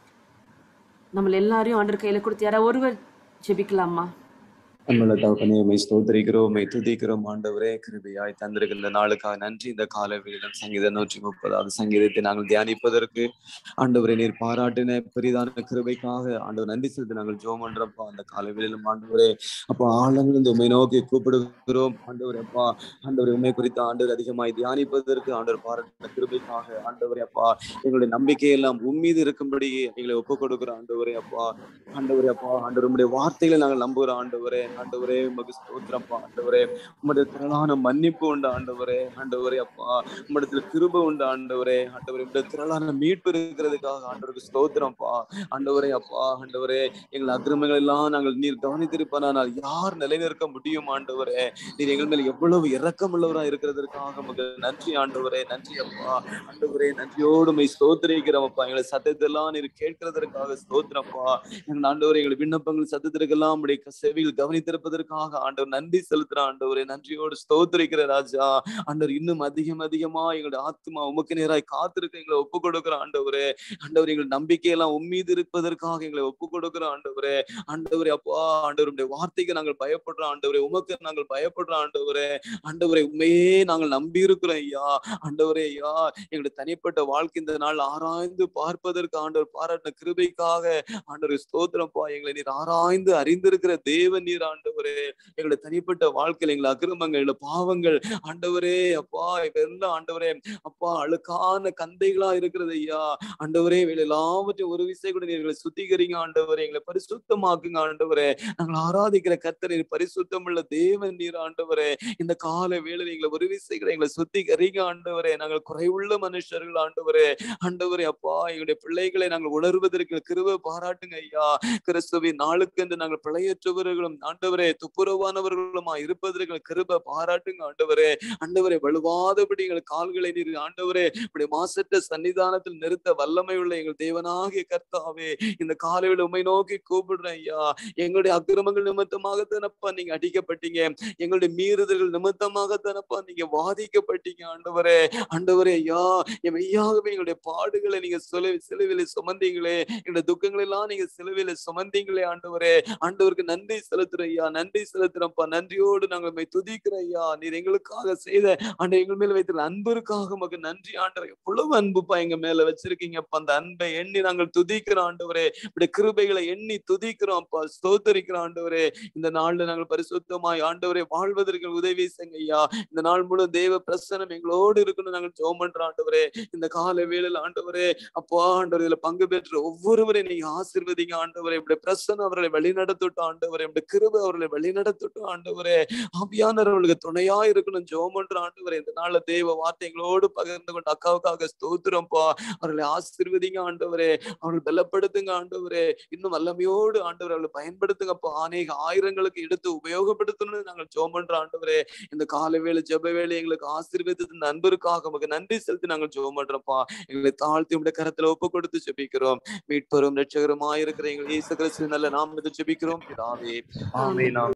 நம்மள எல்லாரையும் ஆண்டர் கையில கொடுத்து யாரா ஒருவர் ஜெபிக்கலாமா அன்புள்ள தகப்பனே உம்மை ஸ்தோத்திரிக்கிறோம் உம்மை துதிக்கிறோம் ஆண்டவரே கிருபையாய் தந்திருக்கிற நாளுக்காக நன்றி இந்த கால வேளையிலும் சங்கீதம் நூற்றி முப்பதாவது சங்கீதத்தை நாங்கள் தியானிப்பதற்கு ஆண்டவரே நீர் பாராட்டின பெரிதான கிருபைக்காக ஆண்டவர் நன்றி செலுத்தி நாங்கள் ஜோம் பண்றப்பா அந்த கால வேளையிலும் ஆண்டவரே அப்பா ஆழங்களிருந்து உண்மை நோக்கி கூப்பிடுகிறோம் ஆண்டவரே அப்பா ஆண்டவரே உண்மை குறித்த ஆண்டவர் அதிகமாய் தியானிப்பதற்கு ஆண்டவர் பாராட்டின கிருபைக்காக ஆண்டவரே அப்பா எங்களுடைய நம்பிக்கையெல்லாம் உம்மீது இருக்கும்படி எங்களை ஒப்புக் கொடுக்கிற ஆண்டவரே அப்பா ஆண்டவரே அப்பா ஆண்டவர் உம்முடைய வார்த்தைகளை நாங்கள் நம்புகிறோம் ஆண்டவரே ஆண்டவரே உமக்கு ஸ்தோத்திரப்பா ஆண்டவரே உம்முடைய திரளான மன்னிப்பு உண்டு ஆண்டவரே ஆண்டவரே அப்பா உம்மிடத்துல கிருப உண்டு ஆண்டவரே ஆண்டவரே உம்முடைய திரளான மீட்பு இருக்கிறதுக்காக ஆண்டவருக்கு ஸ்தோத்திரம்ப்பா ஆண்டவரே அப்பா ஆண்டவரே எங்கள் அக்கிரமங்கள் எல்லாம் நாங்கள் நீர் கவனித்திருப்பானால் யார் நிலைநிற்க முடியும் ஆண்டவரே நீர் எங்கள் மேல் எவ்வளவு இரக்கம் உள்ளவரா இருக்கிறதற்காக உமக்கு நன்றி ஆண்டவரே நன்றி அப்பா ஆண்டவரே நன்றியோடு மை ஸ்தோத்திரிக்கிறோம் அப்பா எங்களை சத்தத்தெல்லாம் நீர் கேட்கிறதற்காக ஸ்தோத்திரப்பா எங்கள் ஆண்டவரே எங்கள் விண்ணப்பங்கள் சத்தத்திற்கெல்லாம் உடைய செவியில் கவனித்திருப்பதற்காக ஆண்டவர் நன்றி செலுத்துற ஆண்டவரே நன்றியோடு ஸ்தோத்திரிக்கிற ராஜா ஆண்டவர் இன்னும் அதிகம் அதிகமா எங்களுடைய ஆத்மா உமக்கு நேராய் காத்திருக்க எங்களை ஒப்பு கொடுக்கிற ஆண்டவரே ஆண்டவர் எங்கள் நம்பிக்கையெல்லாம் உம்மீது இருப்பதற்காக எங்களை ஒப்பு கொடுக்கிற ஆண்டவரே ஆண்டவரே அப்பா ஆண்டவருடைய வார்த்தைக்கு நாங்கள் பயப்படுறோம் ஆண்டவரே உமக்கு நாங்கள் பயப்படுறோம் ஆண்டவரே ஆண்டவரே உண்மையே நாங்கள் நம்பி இருக்கிறோம் ஐயா ஆண்டவரே ஐயா எங்களுடைய தனிப்பட்ட வாழ்க்கை இந்த நாள் ஆராய்ந்து பார்ப்பதற்கு ஆண்டவர் பாராட்டின கிருபைக்காக ஆண்டவர் ஸ்தோத்திரப்பா எங்களை நீர் ஆராய்ந்து அறிந்திருக்கிற தேவன் நீர் ஆண்டவரே எங்களுடைய தனிப்பட்ட வாழ்க்கையில் எங்கள் அக்கிரமங்கள் எங்கள் பாவங்கள் ஆண்டவரே அப்பா இதெல்லாம் ஆண்டவரே அப்பா அழுக்கான கந்தைகளா இருக்கிறது ஐயா ஆண்டவரே இவைகள் எல்லாவற்றையும் ஒரு விசை கூட நீர் எங்களை சுத்திகரிங்க ஆண்டவரே எங்களை பரிசுத்தமாக்குங்க ஆண்டவரே நாங்கள் ஆராதிக்கிற கர்த்தர் நீர் பரிசுத்தம் உள்ள தேவன் நீர் ஆண்டவரே இந்த கால வேளையில் எங்களை ஒரு விசை கூட எங்களை சுத்திகரிங்க ஆண்டவரே நாங்கள் குறைவுள்ள மனுஷர்கள் ஆண்டவரே ஆண்டவரே அப்பா எங்களுடைய பிள்ளைகளை நாங்கள் உணர்வதற்கு கிருபை பாராட்டுங்க ஐயா கிறிஸ்துவின் நாளுக்கென்று நாங்கள் பிழையற்றவர்களும் ஆண்டவரே துப்புரவானவர்களுமா இருப்பதற்கு கிருபை பாராட்டுங்க ஆண்டவரே ஆண்டவரே வலுவாதபடி எங்கள் கால்களை நீர் ஆண்டவரே இப்படி மாசற்ற சன்னிதானத்தில் நிறுத்த வல்லமை உள்ள எங்கள் தேவனாகிய கர்த்தாவே இந்த காலையில் உண்மை நோக்கி கூப்பிடுறேன் ஐயா எங்களுடைய அக்கிரமங்கள் நிமித்தமாக தானப்பா நீங்க அடிக்கப்பட்டீங்க எங்களுடைய மீறுதல்கள் நிமித்தமாக தானப்பா நீங்க வாதிக்கப்பட்டீங்க ஆண்டவரே ஆண்டவரே ஐயா என் மெய்யாகவே எங்களுடைய பாடுகளை நீங்க சில சிலுவையில சுமந்தீங்களே எங்களுடைய துக்கங்களை எல்லாம் நீங்க சிலுவையில சுமந்தீங்களே ஆண்டவரே ஆண்டவருக்கு நன்றி செலுத்துறோம் ஐயா நன்றி செலுத்துறோம்ப்பா நன்றியோடு நாங்கள் உம்மை துதிக்கிறோம் ஐயா நீர் எங்களுக்காக செய்த ஆண்டு எங்கள் மேல வைத்திருந்த அன்பிற்காக உமக்கு நன்றி ஆண்டவர் எவ்வளவு அன்புப்பா எங்க மேல வச்சிருக்கீங்கப்பா அந்த அன்பை எண்ணி நாங்கள் துதிக்கிறோம் ஆண்டவரே இப்படி கிருபைகளை எண்ணி துதிக்கிறோம் அப்பா ஸ்தோத்தரிக்கிறோம் ஆண்டவரே இந்த நாள்ல நாங்கள் பரிசுத்தமாய் ஆண்டவரே வாழ்வதற்கு உதவி செய்யுங்க ஐயா இந்த நாள் முழு தேவ பிரசனம் எங்களோடு இருக்கணும் நாங்கள் ஜெபம் பண்றோம் ஆண்டவரே இந்த கால வேளையில ஆண்டவரே அப்பா ஆண்டவர் இதுல பங்கு பெற்ற ஒவ்வொருவரையும் நீங்க ஆசீர்வதிங்க ஆண்டவரே இப்படி பிரசனம் அவர்களை வழிநடத்தட்டும் ஆண்டவரே இப்படி கிருபை அவர்களை வழிநடத்தட்டும் ஆண்டவரே ஆவியானவர் அவர்களுக்கு துணையா இருக்கணும் ஜெபம் பண்ற ஆண்டவரே இந்த நாள்ல தேவ வார்த்தைகளோடு பகிர்ந்து கொண்டு அக்காவுக்காக ஸ்தோத்திரம்ப்பா அவர்களை ஆசீர்வதிங்க ஆண்டவரே அவர்கள் பலப்படுத்துங்க ஆண்டவரே இன்னும் வல்லமையோடு ஆண்டவர் அவர்களை பயன்படுத்துங்கப்பா அநேக ஆயிரங்களுக்கு எடுத்து உபயோகப்படுத்தணும்னு நாங்கள் ஜெபம் பண்ற ஆண்டவரே இந்த கால வேலை ஜெப வேலை எங்களுக்கு ஆசீர்வதித்த இந்த அன்பிற்காக உமக்கு நன்றி செலுத்தி நாங்கள் ஜெபம் பண்றோம்ப்பா எங்களை தாழ்த்தி உடைய கரத்துல ஒப்பு கொடுத்து ஜெபிக்கிறோம் மீட்பெரும் ரட்சகருமாயிருக்கிற எங்கள் இயேசு கிறிஸ்து நல்ல நாமத்தை ஜெபிக்கிறோம் பிதாவே ஆமென்